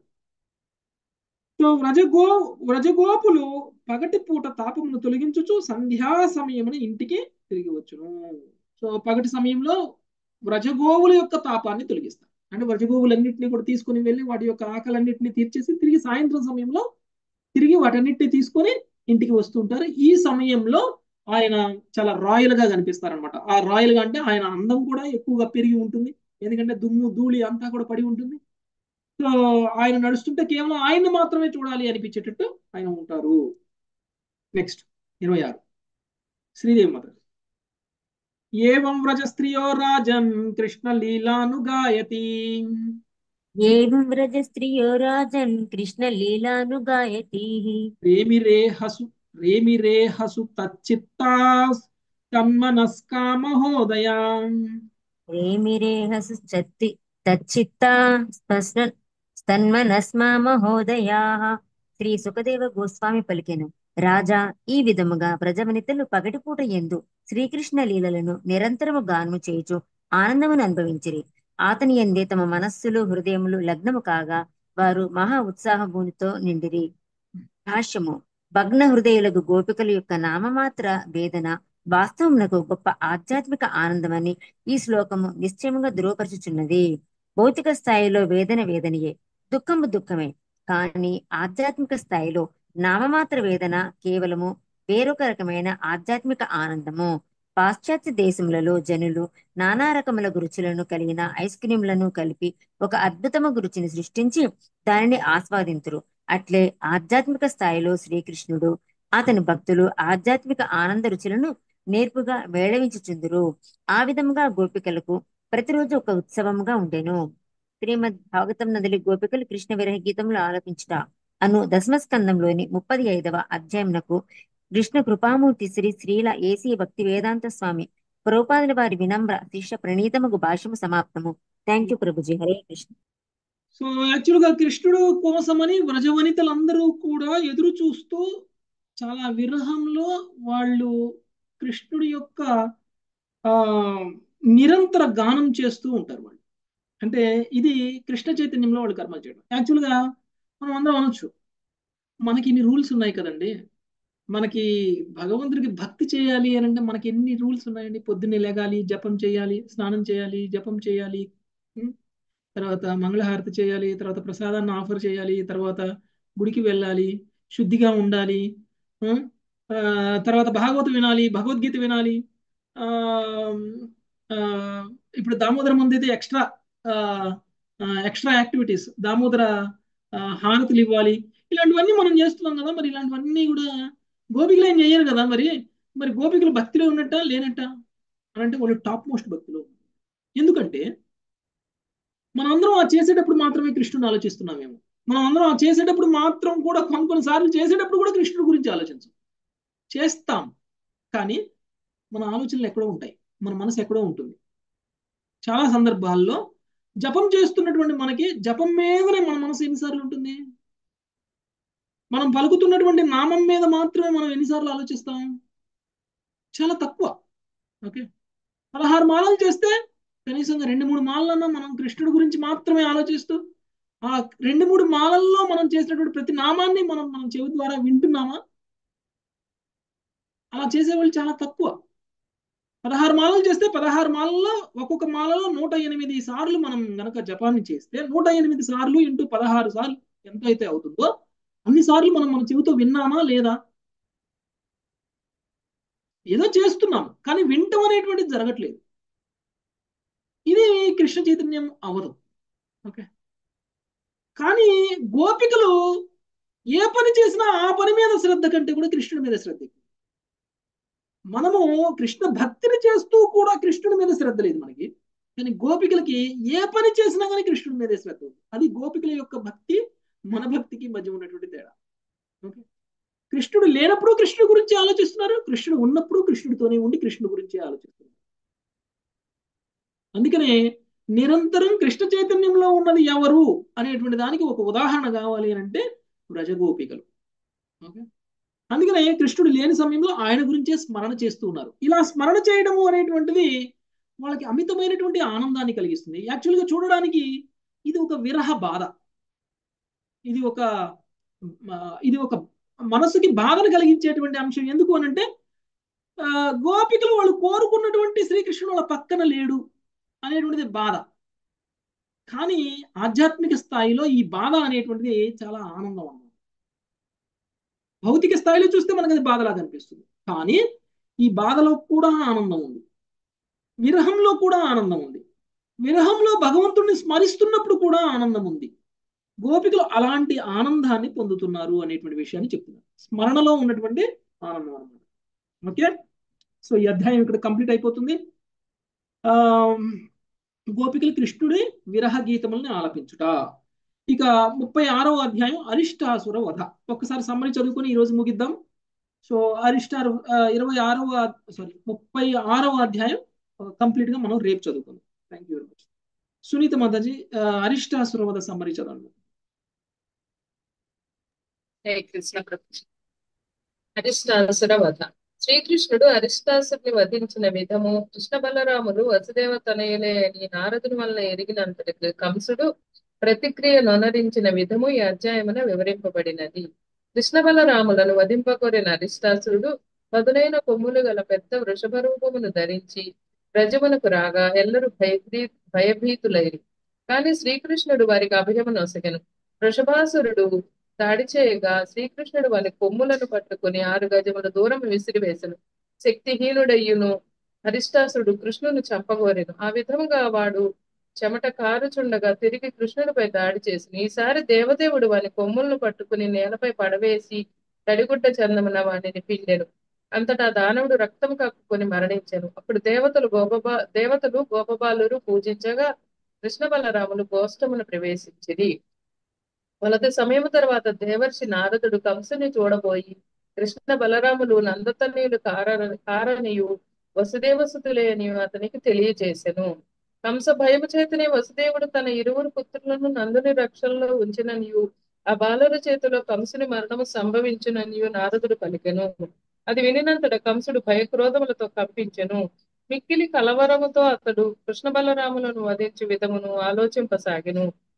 సో వ్రజగో వ్రజగోపులు పగటి పూట తాపమును తొలగించుచు సంధ్యా సమయమున ఇంటికి తిరిగి వచ్చును సో పగటి సమయంలో వ్రజగోవుల యొక్క తాపాన్ని తొలగిస్తారు అంటే వ్రజగోవులన్నింటినీ కూడా తీసుకుని వెళ్ళి వాటి యొక్క ఆకలన్నింటినీ తీర్చేసి తిరిగి సాయంత్రం సమయంలో తిరిగి వాటన్నిటిని తీసుకొని ఇంటికి వస్తుంటారు ఈ సమయంలో ఆయన చాలా రాయల్ గా కనిపిస్తారనమాట ఆ రాయల్ గా అంటే ఆయన అందం కూడా ఎక్కువగా పెరిగి ఉంటుంది ఎందుకంటే దుమ్ము ధూళి అంతా కూడా పడి ఉంటుంది సో ఆయన నడుస్తుంటే కేవలం ఆయన్ని మాత్రమే చూడాలి అనిపించేటట్టు ఆయన ఉంటారు నెక్స్ట్ ఇరవై ఆరు శ్రీదేవి మాత ఏవం వ్రజ స్త్రియో రాజన్ కృష్ణ లీలాను గాయతి ఏవం వ్రజ స్త్రియో రాజన్ కృష్ణ లీలాను గాయతి రేమి రే హసు రేమి రే హసు తచ్చిత్తా తన్మనస్కా మహోదయా రేమిరేహసు చత్తి తచ్చిత్తా స్పష్ణ స్తన్మనస్మా మహోదయాః శ్రీ సుఖదేవ గోస్వామి పలికెను రాజా ఈ విధముగా ప్రజవనితలు పగటిపూట ఎందు శ్రీకృష్ణ లీలలను నిరంతరము గానము చేయుచు ఆనందమును అనుభవించిరి అతని ఎందే తమ మనస్సులు హృదయములు లగ్నము కాగా వారు మహా ఉత్సాహభూనితో నిండిరి భాష్యము భగ్న హృదయులకు గోపికల యొక్క నామమాత్ర వేదన వాస్తవమునకు గొప్ప ఆధ్యాత్మిక ఆనందమని ఈ శ్లోకము నిశ్చయముగా ధృవపరచుచున్నది భౌతిక స్థాయిలో వేదన వేదనయే దుఃఖము దుఃఖమే కానీ ఆధ్యాత్మిక స్థాయిలో నామమాత్ర వేదన కేవలము వేరొక రకమైన ఆధ్యాత్మిక ఆనందము పాశ్చాత్య దేశములలో జనులు నానా రకముల రుచులను కలిగిన ఐస్ క్రీంలను కలిపి ఒక అద్భుతము రుచిని సృష్టించి దానిని ఆస్వాదింతురు అట్లే ఆధ్యాత్మిక స్థాయిలో శ్రీకృష్ణుడు అతని భక్తులు ఆధ్యాత్మిక ఆనంద రుచులను నేర్పుగా మేళవించుచుందురు ఆ విధముగా గోపికలకు ప్రతిరోజు ఒక ఉత్సవముగా ఉండెను శ్రీమద్ భాగవతం నదిలి గోపికలు కృష్ణ విరహ గీతములు ఆలపించుట అను దశమస్కందంలోని ముప్పది ఐదవ అధ్యాయమునకు కృష్ణ కృపామూర్తి శ్రీ శ్రీల ఏసీ భక్తి వేదాంత స్వామి ప్రభుపాదుల వారి వినమ్ర శిష్య ప్రణీతముగు భాష్యము సమాప్తము థ్యాంక్ యూ ప్రభుజీ హరే కృష్ణ సో యాక్చువల్ గా కృష్ణుడు కోసమని వ్రజవనితలందరూ కూడా ఎదురు చూస్తూ చాలా విరహంలో వాళ్ళు కృష్ణుడి యొక్క ఆ నిరంతర గానం చేస్తూ ఉంటారు వాళ్ళు అంటే ఇది కృష్ణ చైతన్యంలో వాళ్ళు కర్మలు చేయడం యాక్చువల్గా మనం అందరం అనొచ్చు మనకి ఇన్ని రూల్స్ ఉన్నాయి కదండి మనకి భగవంతుడికి భక్తి చేయాలి అని అంటే మనకి ఎన్ని రూల్స్ ఉన్నాయండి పొద్దున్నే లేగాలి జపం చేయాలి స్నానం చేయాలి జపం చేయాలి ఉం? తర్వాత మంగళహారతి చేయాలి తర్వాత ప్రసాదాన్ని ఆఫర్ చేయాలి తర్వాత గుడికి వెళ్ళాలి శుద్ధిగా ఉండాలి ఉం? ఆ, తర్వాత భాగవతం వినాలి భగవద్గీత వినాలి ఆ, ఆ, ఇప్పుడు దామోదర ముందు అయితే ఎక్స్ట్రా ఎక్స్ట్రా యాక్టివిటీస్ దామోదర ఆ, హారతులు ఇవ్వాలి ఇలాంటివన్నీ మనం చేస్తున్నాం కదా మరి ఇలాంటివన్నీ కూడా గోపికలు ఏం చేయరు కదా మరి మరి గోపికలు భక్తిలో ఉన్నట్ట లేనట్ట అని అంటే వాళ్ళు టాప్ మోస్ట్ భక్తిలో ఉన్నారు. ఎందుకంటే మనం అందరం ఆ చేసేటప్పుడు మాత్రమే కృష్ణుని ఆలోచిస్తున్నామేమో మనం అందరం ఆ చేసేటప్పుడు మాత్రం కూడా కొన్ని కొన్నిసార్లు చేసేటప్పుడు కూడా కృష్ణుడి గురించి ఆలోచించం చేస్తాం కానీ మన ఆలోచనలు ఎక్కడో ఉంటాయి మన మనసు ఎక్కడో ఉంటుంది చాలా సందర్భాల్లో జపం చేస్తున్నటువంటి మనకి జపం మీదనే మన మనసు ఎన్నిసార్లు ఉంటుంది మనం పలుకుతున్నటువంటి నామం మీద మాత్రమే మనం ఎన్నిసార్లు ఆలోచిస్తాం చాలా తక్కువ ఓకే పదహారు మాలలు చేస్తే కనీసంగా రెండు మూడు మాలలన్నా మనం కృష్ణుడి గురించి మాత్రమే ఆలోచిస్తూ ఆ రెండు మూడు మాలల్లో మనం చేసినటువంటి ప్రతి నామాన్ని మనం మన చెవి ద్వారా వింటున్నామా అలా చేసేవాళ్ళు చాలా తక్కువ పదహారు మాలలు చేస్తే పదహారు మాలల్లో ఒక్కొక్క మాలలో నూట ఎనిమిది సార్లు మనం గనక జపాన్ని చేస్తే నూట ఎనిమిది సార్లు ఇంటూ పదహారు సార్లు ఎంత అయితే అవుతుందో అన్ని సార్లు మనం మన చెవితో విన్నామా లేదా ఏదో చేస్తున్నాం కానీ వింటం అనేటువంటిది జరగట్లేదు ఇది కృష్ణ చైతన్యం అవదు ఓకే కానీ గోపికలు ఏ పని చేసినా ఆ పని మీద శ్రద్ధ కంటే కూడా కృష్ణుడి మీద శ్రద్ధ ఎక్కువ. మనము కృష్ణ భక్తిని చేస్తూ కూడా కృష్ణుడి మీద శ్రద్ధ లేదు మనకి కానీ గోపికలకి ఏ పని చేసినా కానీ కృష్ణుడి మీదే శ్రద్ధ ఉంది అది గోపికల యొక్క భక్తి మన భక్తికి మధ్య ఉన్నటువంటి తేడా ఓకే కృష్ణుడు లేనప్పుడు కృష్ణుడి గురించి ఆలోచిస్తున్నారు కృష్ణుడు ఉన్నప్పుడు కృష్ణుడితోనే ఉండి కృష్ణుడి గురించి ఆలోచిస్తున్నారు అందుకనే నిరంతరం కృష్ణ చైతన్యంలో ఉన్నది ఎవరు అనేటువంటి దానికి ఒక ఉదాహరణ కావాలి అని అంటే వ్రజగోపికలు ఓకే అందుకనే కృష్ణుడు లేని సమయంలో ఆయన గురించే స్మరణ చేస్తూ ఉన్నారు ఇలా స్మరణ చేయడము అనేటువంటిది వాళ్ళకి అమితమైనటువంటి ఆనందాన్ని కలిగిస్తుంది యాక్చువల్గా చూడడానికి ఇది ఒక విరహ బాధ ఇది ఒక ఆ, ఇది ఒక మనసుకి బాధను కలిగించేటువంటి అంశం ఎందుకు అనంటే ఆ, గోపికలు వాళ్ళు కోరుకున్నటువంటి శ్రీకృష్ణుడు వాళ్ళ పక్కన లేడు అనేటువంటిది బాధ కానీ ఆధ్యాత్మిక స్థాయిలో ఈ బాధ అనేటువంటిది చాలా ఆనందం అన్నమాట భౌతిక స్థాయిలో చూస్తే మనకు అది బాధలా కనిపిస్తుంది కానీ ఈ బాధలో కూడా ఆనందం ఉంది విరహంలో కూడా ఆనందం ఉంది విరహంలో భగవంతుడిని స్మరిస్తున్నప్పుడు కూడా ఆనందం ఉంది గోపికలు అలాంటి ఆనందాన్ని పొందుతున్నారు అనేటువంటి విషయాన్ని చెప్తున్నారు స్మరణలో ఉన్నటువంటి ఆనందం అన్నమాట ఓకే సో ఈ అధ్యాయం ఇక్కడ కంప్లీట్ అయిపోతుంది ఆ గోపికలు కృష్ణుడి విరహ గీతముల్ని ఆలపించుట ఇక ముప్పై ఆరవ అధ్యాయం అరిష్టాసుర వధ ఒక్కసారి సమ్మరి చదువుకొని ఈ రోజు ముగిద్దాం సో అరిష్టారు ఆ, ఇరవై ఆరవ సారీ ముప్పై ఆరవ అధ్యాయం కంప్లీట్ గా మనం రేపు చదువుకుందాం thank you very much Sunitha మాతాజీ ఆ, అరిష్టాసుర వధ సమ్మరి చదవండి హే కృష్ణ ప్రభు అరిష్టాసుర వధ శ్రీకృష్ణుడు అరిష్టాసుని వధించిన విధము కృష్ణ బలరాములు వసుదేవ తనయులే అని నారదుని వలన ఎరిగినంతటికి కంసుడు ప్రతిక్రియ నొనరించిన విధము ఈ అధ్యాయమున వివరింపబడినది కృష్ణ బలరాములను వధింపకొరిన అరిష్టాసురుడు పదునైన కొమ్ములు గల పెద్ద వృషభ రూపమును ధరించి ప్రజమునకు రాగా ఎల్లరూ భయభీ భయభీతులైరి కాని శ్రీకృష్ణుడు వారికి అభయము నొసగెను వృషభాసురుడు దాడి చేయగా శ్రీకృష్ణుడు వారి కొమ్ములను పట్టుకుని ఆరు గజముల దూరం విసిరివేసెను శక్తిహీనుడయ్యును హరిష్టాసుడు కృష్ణుని చంపగోరెను ఆ విధముగా వాడు చెమట కారుచుండగా తిరిగి కృష్ణుడిపై దాడి చేసిన ఈసారి దేవదేవుడు వాని కొమ్ములను పట్టుకుని నేలపై పడవేసి తడిగుడ్డ చందమున వాడిని పిండెను అంతటా దానవుడు రక్తం కక్కుకొని మరణించెను అప్పుడు దేవతలు గోపబా దేవతలు గోపబాలురు పూజించగా కృష్ణ బలరాములు గోష్టమును ప్రవేశించిరి వలది సమయం తర్వాత దేవర్షి నారదుడు కంసుని చూడబోయి కృష్ణ బలరాములు నందతనయులు కార కారనియు వసుదేవసుతులే అని అతనికి తెలియజేసెను కంస భయము చేతనే వసుదేవుడు తన ఇరువురు పుత్రులను నందుని రక్షణలో ఉంచిననియు ఆ బాలుర చేతిలో కంసుని మరణము సంభవించుననియు నారదుడు పలికెను అది వినినంతట కంసుడు భయక్రోధములతో కంపించెను మిక్కిలి కలవరముతో అతడు కృష్ణ బలరాములను వధించు విధమును ఆలోచింపసాగెను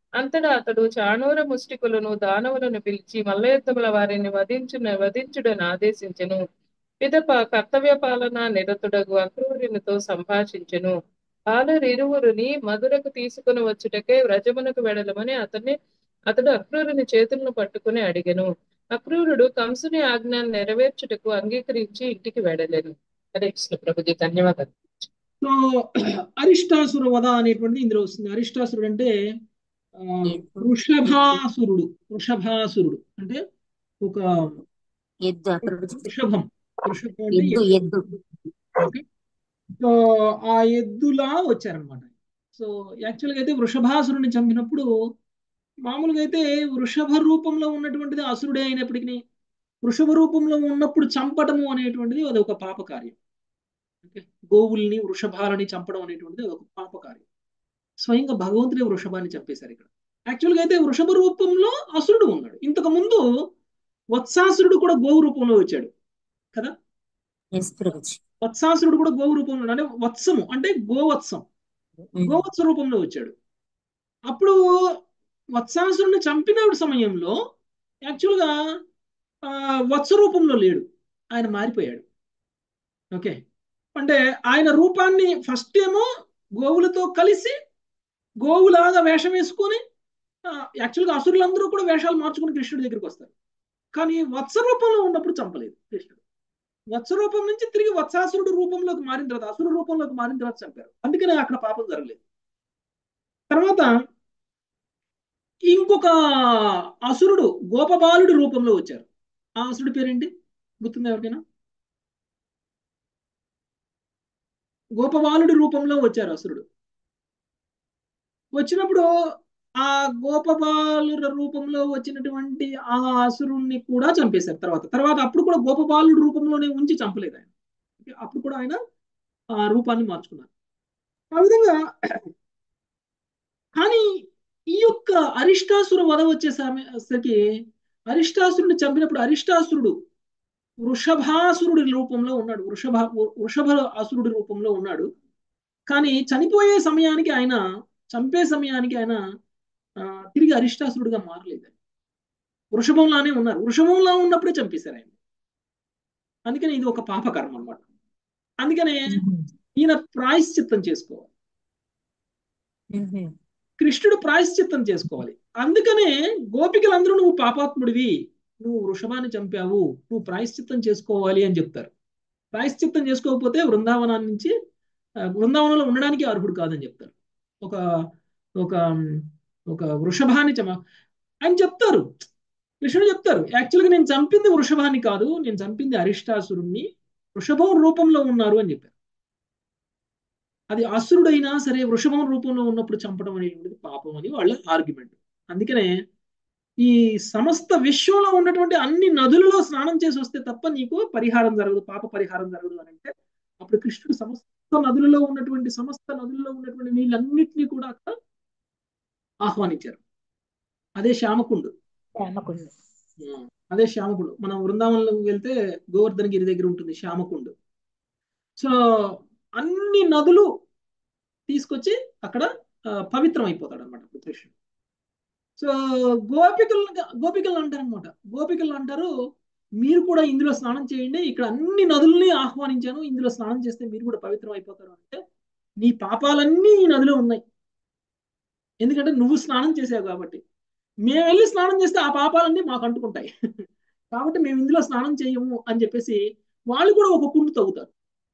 అంతటా అతడు చాణూర ముష్టికులను దానవులను పిలిచి మల్లయుద్ధముల వారిని వధించున వధించుడని ఆదేశించెను పిదప కర్తవ్య పాలన నిరతుడగు అక్రూరునితో సంభాషించెను బాలురిరువురిని మధురకు తీసుకుని వచ్చుటకే వ్రజమునకు వెడలమని అతన్ని అతడు అక్రూరుని చేతులను పట్టుకుని అడిగెను అక్రూరుడు కంసుని ఆజ్ఞను నెరవేర్చుటకు అంగీకరించి ఇంటికి వెడలేను హరే కృష్ణ ప్రభుజీ ధన్యవాదాలు సో అరిష్టాసుర వధ అనేటువంటిది ఇందులో వస్తుంది అరిష్టాసురుడు అంటే ఆ, వృషభాసురుడు వృషభాసురుడు అంటే ఒక ఎద్దు ప్రభుజీ వృషభం వృషభం అంటే ఎద్దు ఎద్దు. ఎద్దు ఓకే సో ఆ ఎద్దులా వచ్చారనమాట సో యాక్చువల్గా అయితే వృషభాసురుని చంపినప్పుడు మామూలుగా అయితే వృషభ రూపంలో ఉన్నటువంటిది అసురుడే అయినప్పటికీ వృషభ రూపంలో ఉన్నప్పుడు చంపటము అనేటువంటిది అది ఒక పాపకార్యం ఓకే గోవుల్ని వృషభాలని చంపడం అనేటువంటిది అది ఒక పాపకార్యం స్వయంగా భగవంతుడే వృషభాన్ని చంపేశారు ఇక్కడ యాక్చువల్గా అయితే వృషభ రూపంలో అసురుడు ఉన్నాడు ఇంతకు ముందు వత్సాసురుడు కూడా గోవు రూపంలో వచ్చాడు కదా ఎస్ ప్రభుజీ వత్సాసురుడు కూడా గోవు రూపంలో ఉన్నాడు. అంటే వత్సము అంటే గోవత్సం ఉమ్. గోవత్స రూపంలో వచ్చాడు అప్పుడు వత్సాసురుని చంపిన సమయంలో యాక్చువల్గా ఆ, వత్స రూపంలో లేడు ఆయన మారిపోయాడు ఓకే అంటే ఆయన రూపాన్ని ఫస్ట్ ఏమో గోవులతో కలిసి గోవులాగా వేషం వేసుకొని ఆ, యాక్చువల్గా అసురులందరూ కూడా వేషాలు మార్చుకుని కృష్ణుడి దగ్గరికి వస్తారు కానీ వత్స రూపంలో ఉన్నప్పుడు చంపలేదు కృష్ణుడు వత్స రూపం నుంచి తిరిగి వత్సాసురుడు రూపంలోకి మారిన తర్వాత అసురు రూపంలోకి మారిన తర్వాత చంపారు అందుకనే అక్కడ పాపం జరగలేదు తర్వాత ఇంకొక అసురుడు గోపబాలుడి రూపంలో వచ్చారు ఆ అసురుడి పేరేంటి గుర్తుందా ఎవరికైనా గోపబాలుడి రూపంలో వచ్చారు అసురుడు వచ్చినప్పుడు ఆ గోపబాలుల రూపంలో వచ్చినటువంటి ఆ అసురుణ్ణి కూడా చంపేశారు తర్వాత తర్వాత అప్పుడు కూడా గోపబాలుడి రూపంలోనే ఉంచి చంపలేదు ఆయన ఓకే, అప్పుడు కూడా ఆయన ఆ రూపాన్ని మార్చుకున్నారు ఆ విధంగా కానీ ఈ యొక్క అరిష్టాసుర వధ వచ్చేసరికి అరిష్టాసురుడిని చంపినప్పుడు అరిష్టాసురుడు వృషభాసురుడి రూపంలో ఉన్నాడు వృషభ వృషభ అసురుడి రూపంలో ఉన్నాడు కానీ చనిపోయే సమయానికి ఆయన చంపే సమయానికి ఆయన ఆ, తిరిగి అరిష్టాసురుడిగా మారలేదు వృషభంలానే ఉన్నారు వృషభంలా ఉన్నప్పుడే చంపేశారు ఆయన అందుకని ఇది ఒక పాపకర్మ అన్నమాట అందుకనే ఈయన ప్రాయశ్చిత్తం చేసుకోవాలి ఉమ్. కృష్ణుడు ప్రాయశ్చిత్తం చేసుకోవాలి అందుకనే గోపికలందరూ నువ్వు పాపాత్ముడివి నువ్వు వృషభాన్ని చంపావు నువ్వు ప్రాయశ్చిత్తం చేసుకోవాలి అని చెప్తారు ప్రాయశ్చిత్తం చేసుకోకపోతే బృందావనాన్ని నుంచి ఆ, బృందావనంలో ఉండడానికి అర్హుడు కాదని చెప్తారు ఒక ఒక ఒక వృషభాన్ని చమ అని చెప్తారు కృష్ణుడు చెప్తారు యాక్చువల్గా నేను చంపింది వృషభాన్ని కాదు నేను చంపింది అరిష్టాసురుణ్ణి వృషభం రూపంలో ఉన్నారు అని చెప్పారు అది అసురుడైనా సరే వృషభం రూపంలో ఉన్నప్పుడు చంపడం అనేటువంటిది పాపం అని వాళ్ళ ఆర్గ్యుమెంట్ అందుకనే ఈ సమస్త విశ్వంలో ఉన్నటువంటి అన్ని నదులలో స్నానం చేసి వస్తే తప్ప నీకు పరిహారం జరగదు పాప పరిహారం జరగదు అని అంటే అప్పుడు కృష్ణుడు సమస్త నదులలో ఉన్నటువంటి సమస్త నదులలో ఉన్నటువంటి నీళ్ళన్నిటినీ కూడా అక్కడ ఆహ్వానించారు అదే శ్యామకుండు రామకుండు ఉం. అదే శ్యామకుండు మనం వృందావనంలో వెళ్తే గోవర్ధన గిరి దగ్గర ఉంటుంది శ్యామకుండు సో అన్ని నదులు తీసుకొచ్చి అక్కడ ఆ, పవిత్రం అయిపోతాడు అనమాట కృష్ణుడు సో గోపికలు గోపికలు అంటారు అనమాట గోపికలు అంటారు మీరు కూడా ఇందులో స్నానం చేయండి ఇక్కడ అన్ని నదుల్ని ఆహ్వానించాను ఇందులో స్నానం చేస్తే మీరు కూడా పవిత్రం అయిపోతారు అంటే నీ పాపాలన్నీ ఈ నదిలో ఉన్నాయి ఎందుకంటే నువ్వు స్నానం చేసావు కాబట్టి మేము వెళ్ళి స్నానం చేస్తే ఆ పాపాలన్నీ మాకు అంటుకుంటాయి కాబట్టి మేము ఇందులో స్నానం చేయము అని చెప్పేసి వాళ్ళు కూడా ఒక కుండు తవ్వుతారు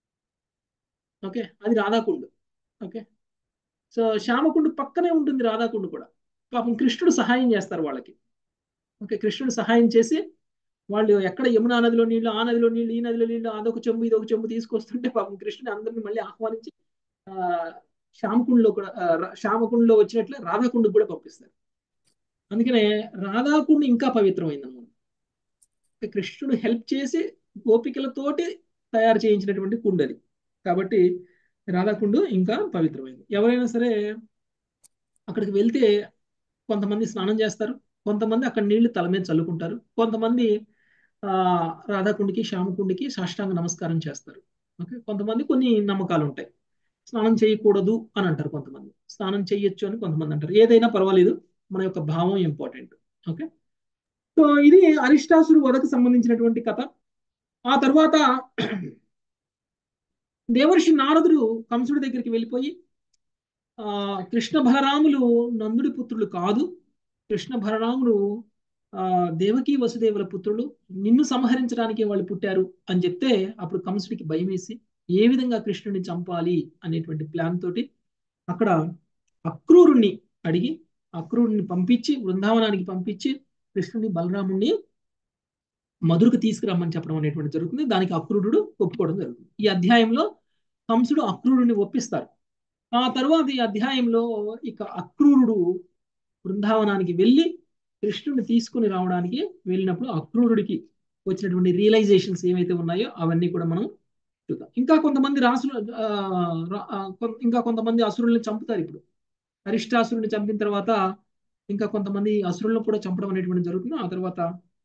ఓకే అది రాధాకుండు ఓకే సో శ్యామకుండు పక్కనే ఉంటుంది రాధాకుండు కూడా పాపం కృష్ణుడు సహాయం చేస్తారు వాళ్ళకి ఓకే కృష్ణుడు సహాయం చేసి వాళ్ళు ఎక్కడ యమునా నదిలో నీళ్లు ఆ నదిలో నీళ్లు ఈ నదిలో నీళ్లు అదొక చెంబు ఇదొక చెంబు తీసుకొస్తుంటే పాపం కృష్ణుడు అందరిని మళ్ళీ ఆహ్వానించి ఆ శ్యామకుండులో కూడా ఆ, రా- శ్యామకుండులో వచ్చినట్లే రాధాకుండుకు కూడా పంపిస్తారు అందుకనే రాధాకుండు ఇంకా పవిత్రమైంది అనమాట కృష్ణుడు హెల్ప్ చేసి గోపికలతోటి తయారు చేయించినటువంటి కుండు అది కాబట్టి రాధాకుండు ఇంకా పవిత్రమైంది ఎవరైనా సరే అక్కడికి వెళ్తే కొంతమంది స్నానం చేస్తారు కొంతమంది అక్కడ నీళ్లు తల మీద చల్లుకుంటారు కొంతమంది ఆ రాధాకుండికి శ్యామకుండికి సాష్టాంగ నమస్కారం చేస్తారు ఓకే కొంతమంది కొన్ని నమ్మకాలు ఉంటాయి స్నానం చేయకూడదు అని అంటారు కొంతమంది స్నానం చేయొచ్చు అని కొంతమంది అంటారు ఏదైనా పర్వాలేదు మన యొక్క భావం ఇంపార్టెంట్ ఓకే సో ఇది అరిష్టాసురు వధకు సంబంధించినటువంటి కథ ఆ తర్వాత దేవర్షి నారదుడు కంసుడి దగ్గరికి వెళ్ళిపోయి ఆ కృష్ణ బలరాములు నందుడి పుత్రులు కాదు కృష్ణ బలరాములు ఆ దేవకి వసుదేవుల పుత్రులు నిన్ను సంహరించడానికి వాళ్ళు పుట్టారు అని చెప్తే అప్పుడు కంసుడికి భయం వేసి ఏ విధంగా కృష్ణుడిని చంపాలి అనేటువంటి ప్లాన్ తోటి అక్కడ అక్రూరుణ్ణి అడిగి అక్రూరుని పంపించి బృందావనానికి పంపించి కృష్ణుని బలరాముణ్ణి మధురకు తీసుకురమ్మని చెప్పడం అనేటువంటి జరుగుతుంది దానికి అక్రూరుడు ఒప్పుకోవడం జరుగుతుంది ఈ అధ్యాయంలో కంసుడు అక్రూరుని ఒప్పిస్తారు ఆ తర్వాత ఈ అధ్యాయంలో ఇక అక్రూరుడు బృందావనానికి వెళ్ళి కృష్ణుడిని తీసుకుని రావడానికి వెళ్ళినప్పుడు అక్రూరుడికి వచ్చినటువంటి రియలైజేషన్స్ ఏవైతే ఉన్నాయో అవన్నీ కూడా మనం చూద్దాం ఇంకా కొంతమంది రాసులు ఇంకా కొంతమంది అసురుల్ని చంపుతారు ఇప్పుడు అరిష్టాసురుని చంపిన తర్వాత ఇంకా కొంతమంది అసురులను కూడా చంపడం అనేటువంటి జరుగుతుంది ఆ తర్వాత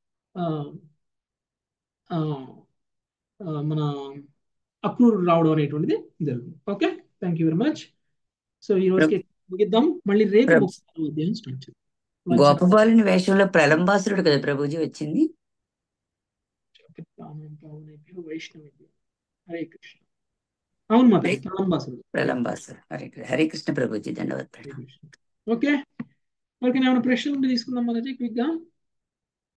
మన అక్రూరు రావడం అనేటువంటిది జరుగుతుంది okay thank you very much so ఈ రోజుకి ముగిద్దాం మళ్ళీ రేపు అధ్యాయం స్టార్ట్ చేద్దాం గోపబాలుని వేషంలో ప్రలంబాసురుడు కదా ప్రభుజీ వచ్చింది వైష్ణవి హరే కృష్ణ అవును మాత ప్రలంబాసురుడు ప్రలంబాసురు హరే హరే కృష్ణ ప్రభుజీ ధన్యవాదాలు ఓకే ఓకే ఏమైనా ప్రశ్నలు ఉంటే తీసుకుందాం మాతాజీ క్విక్ గా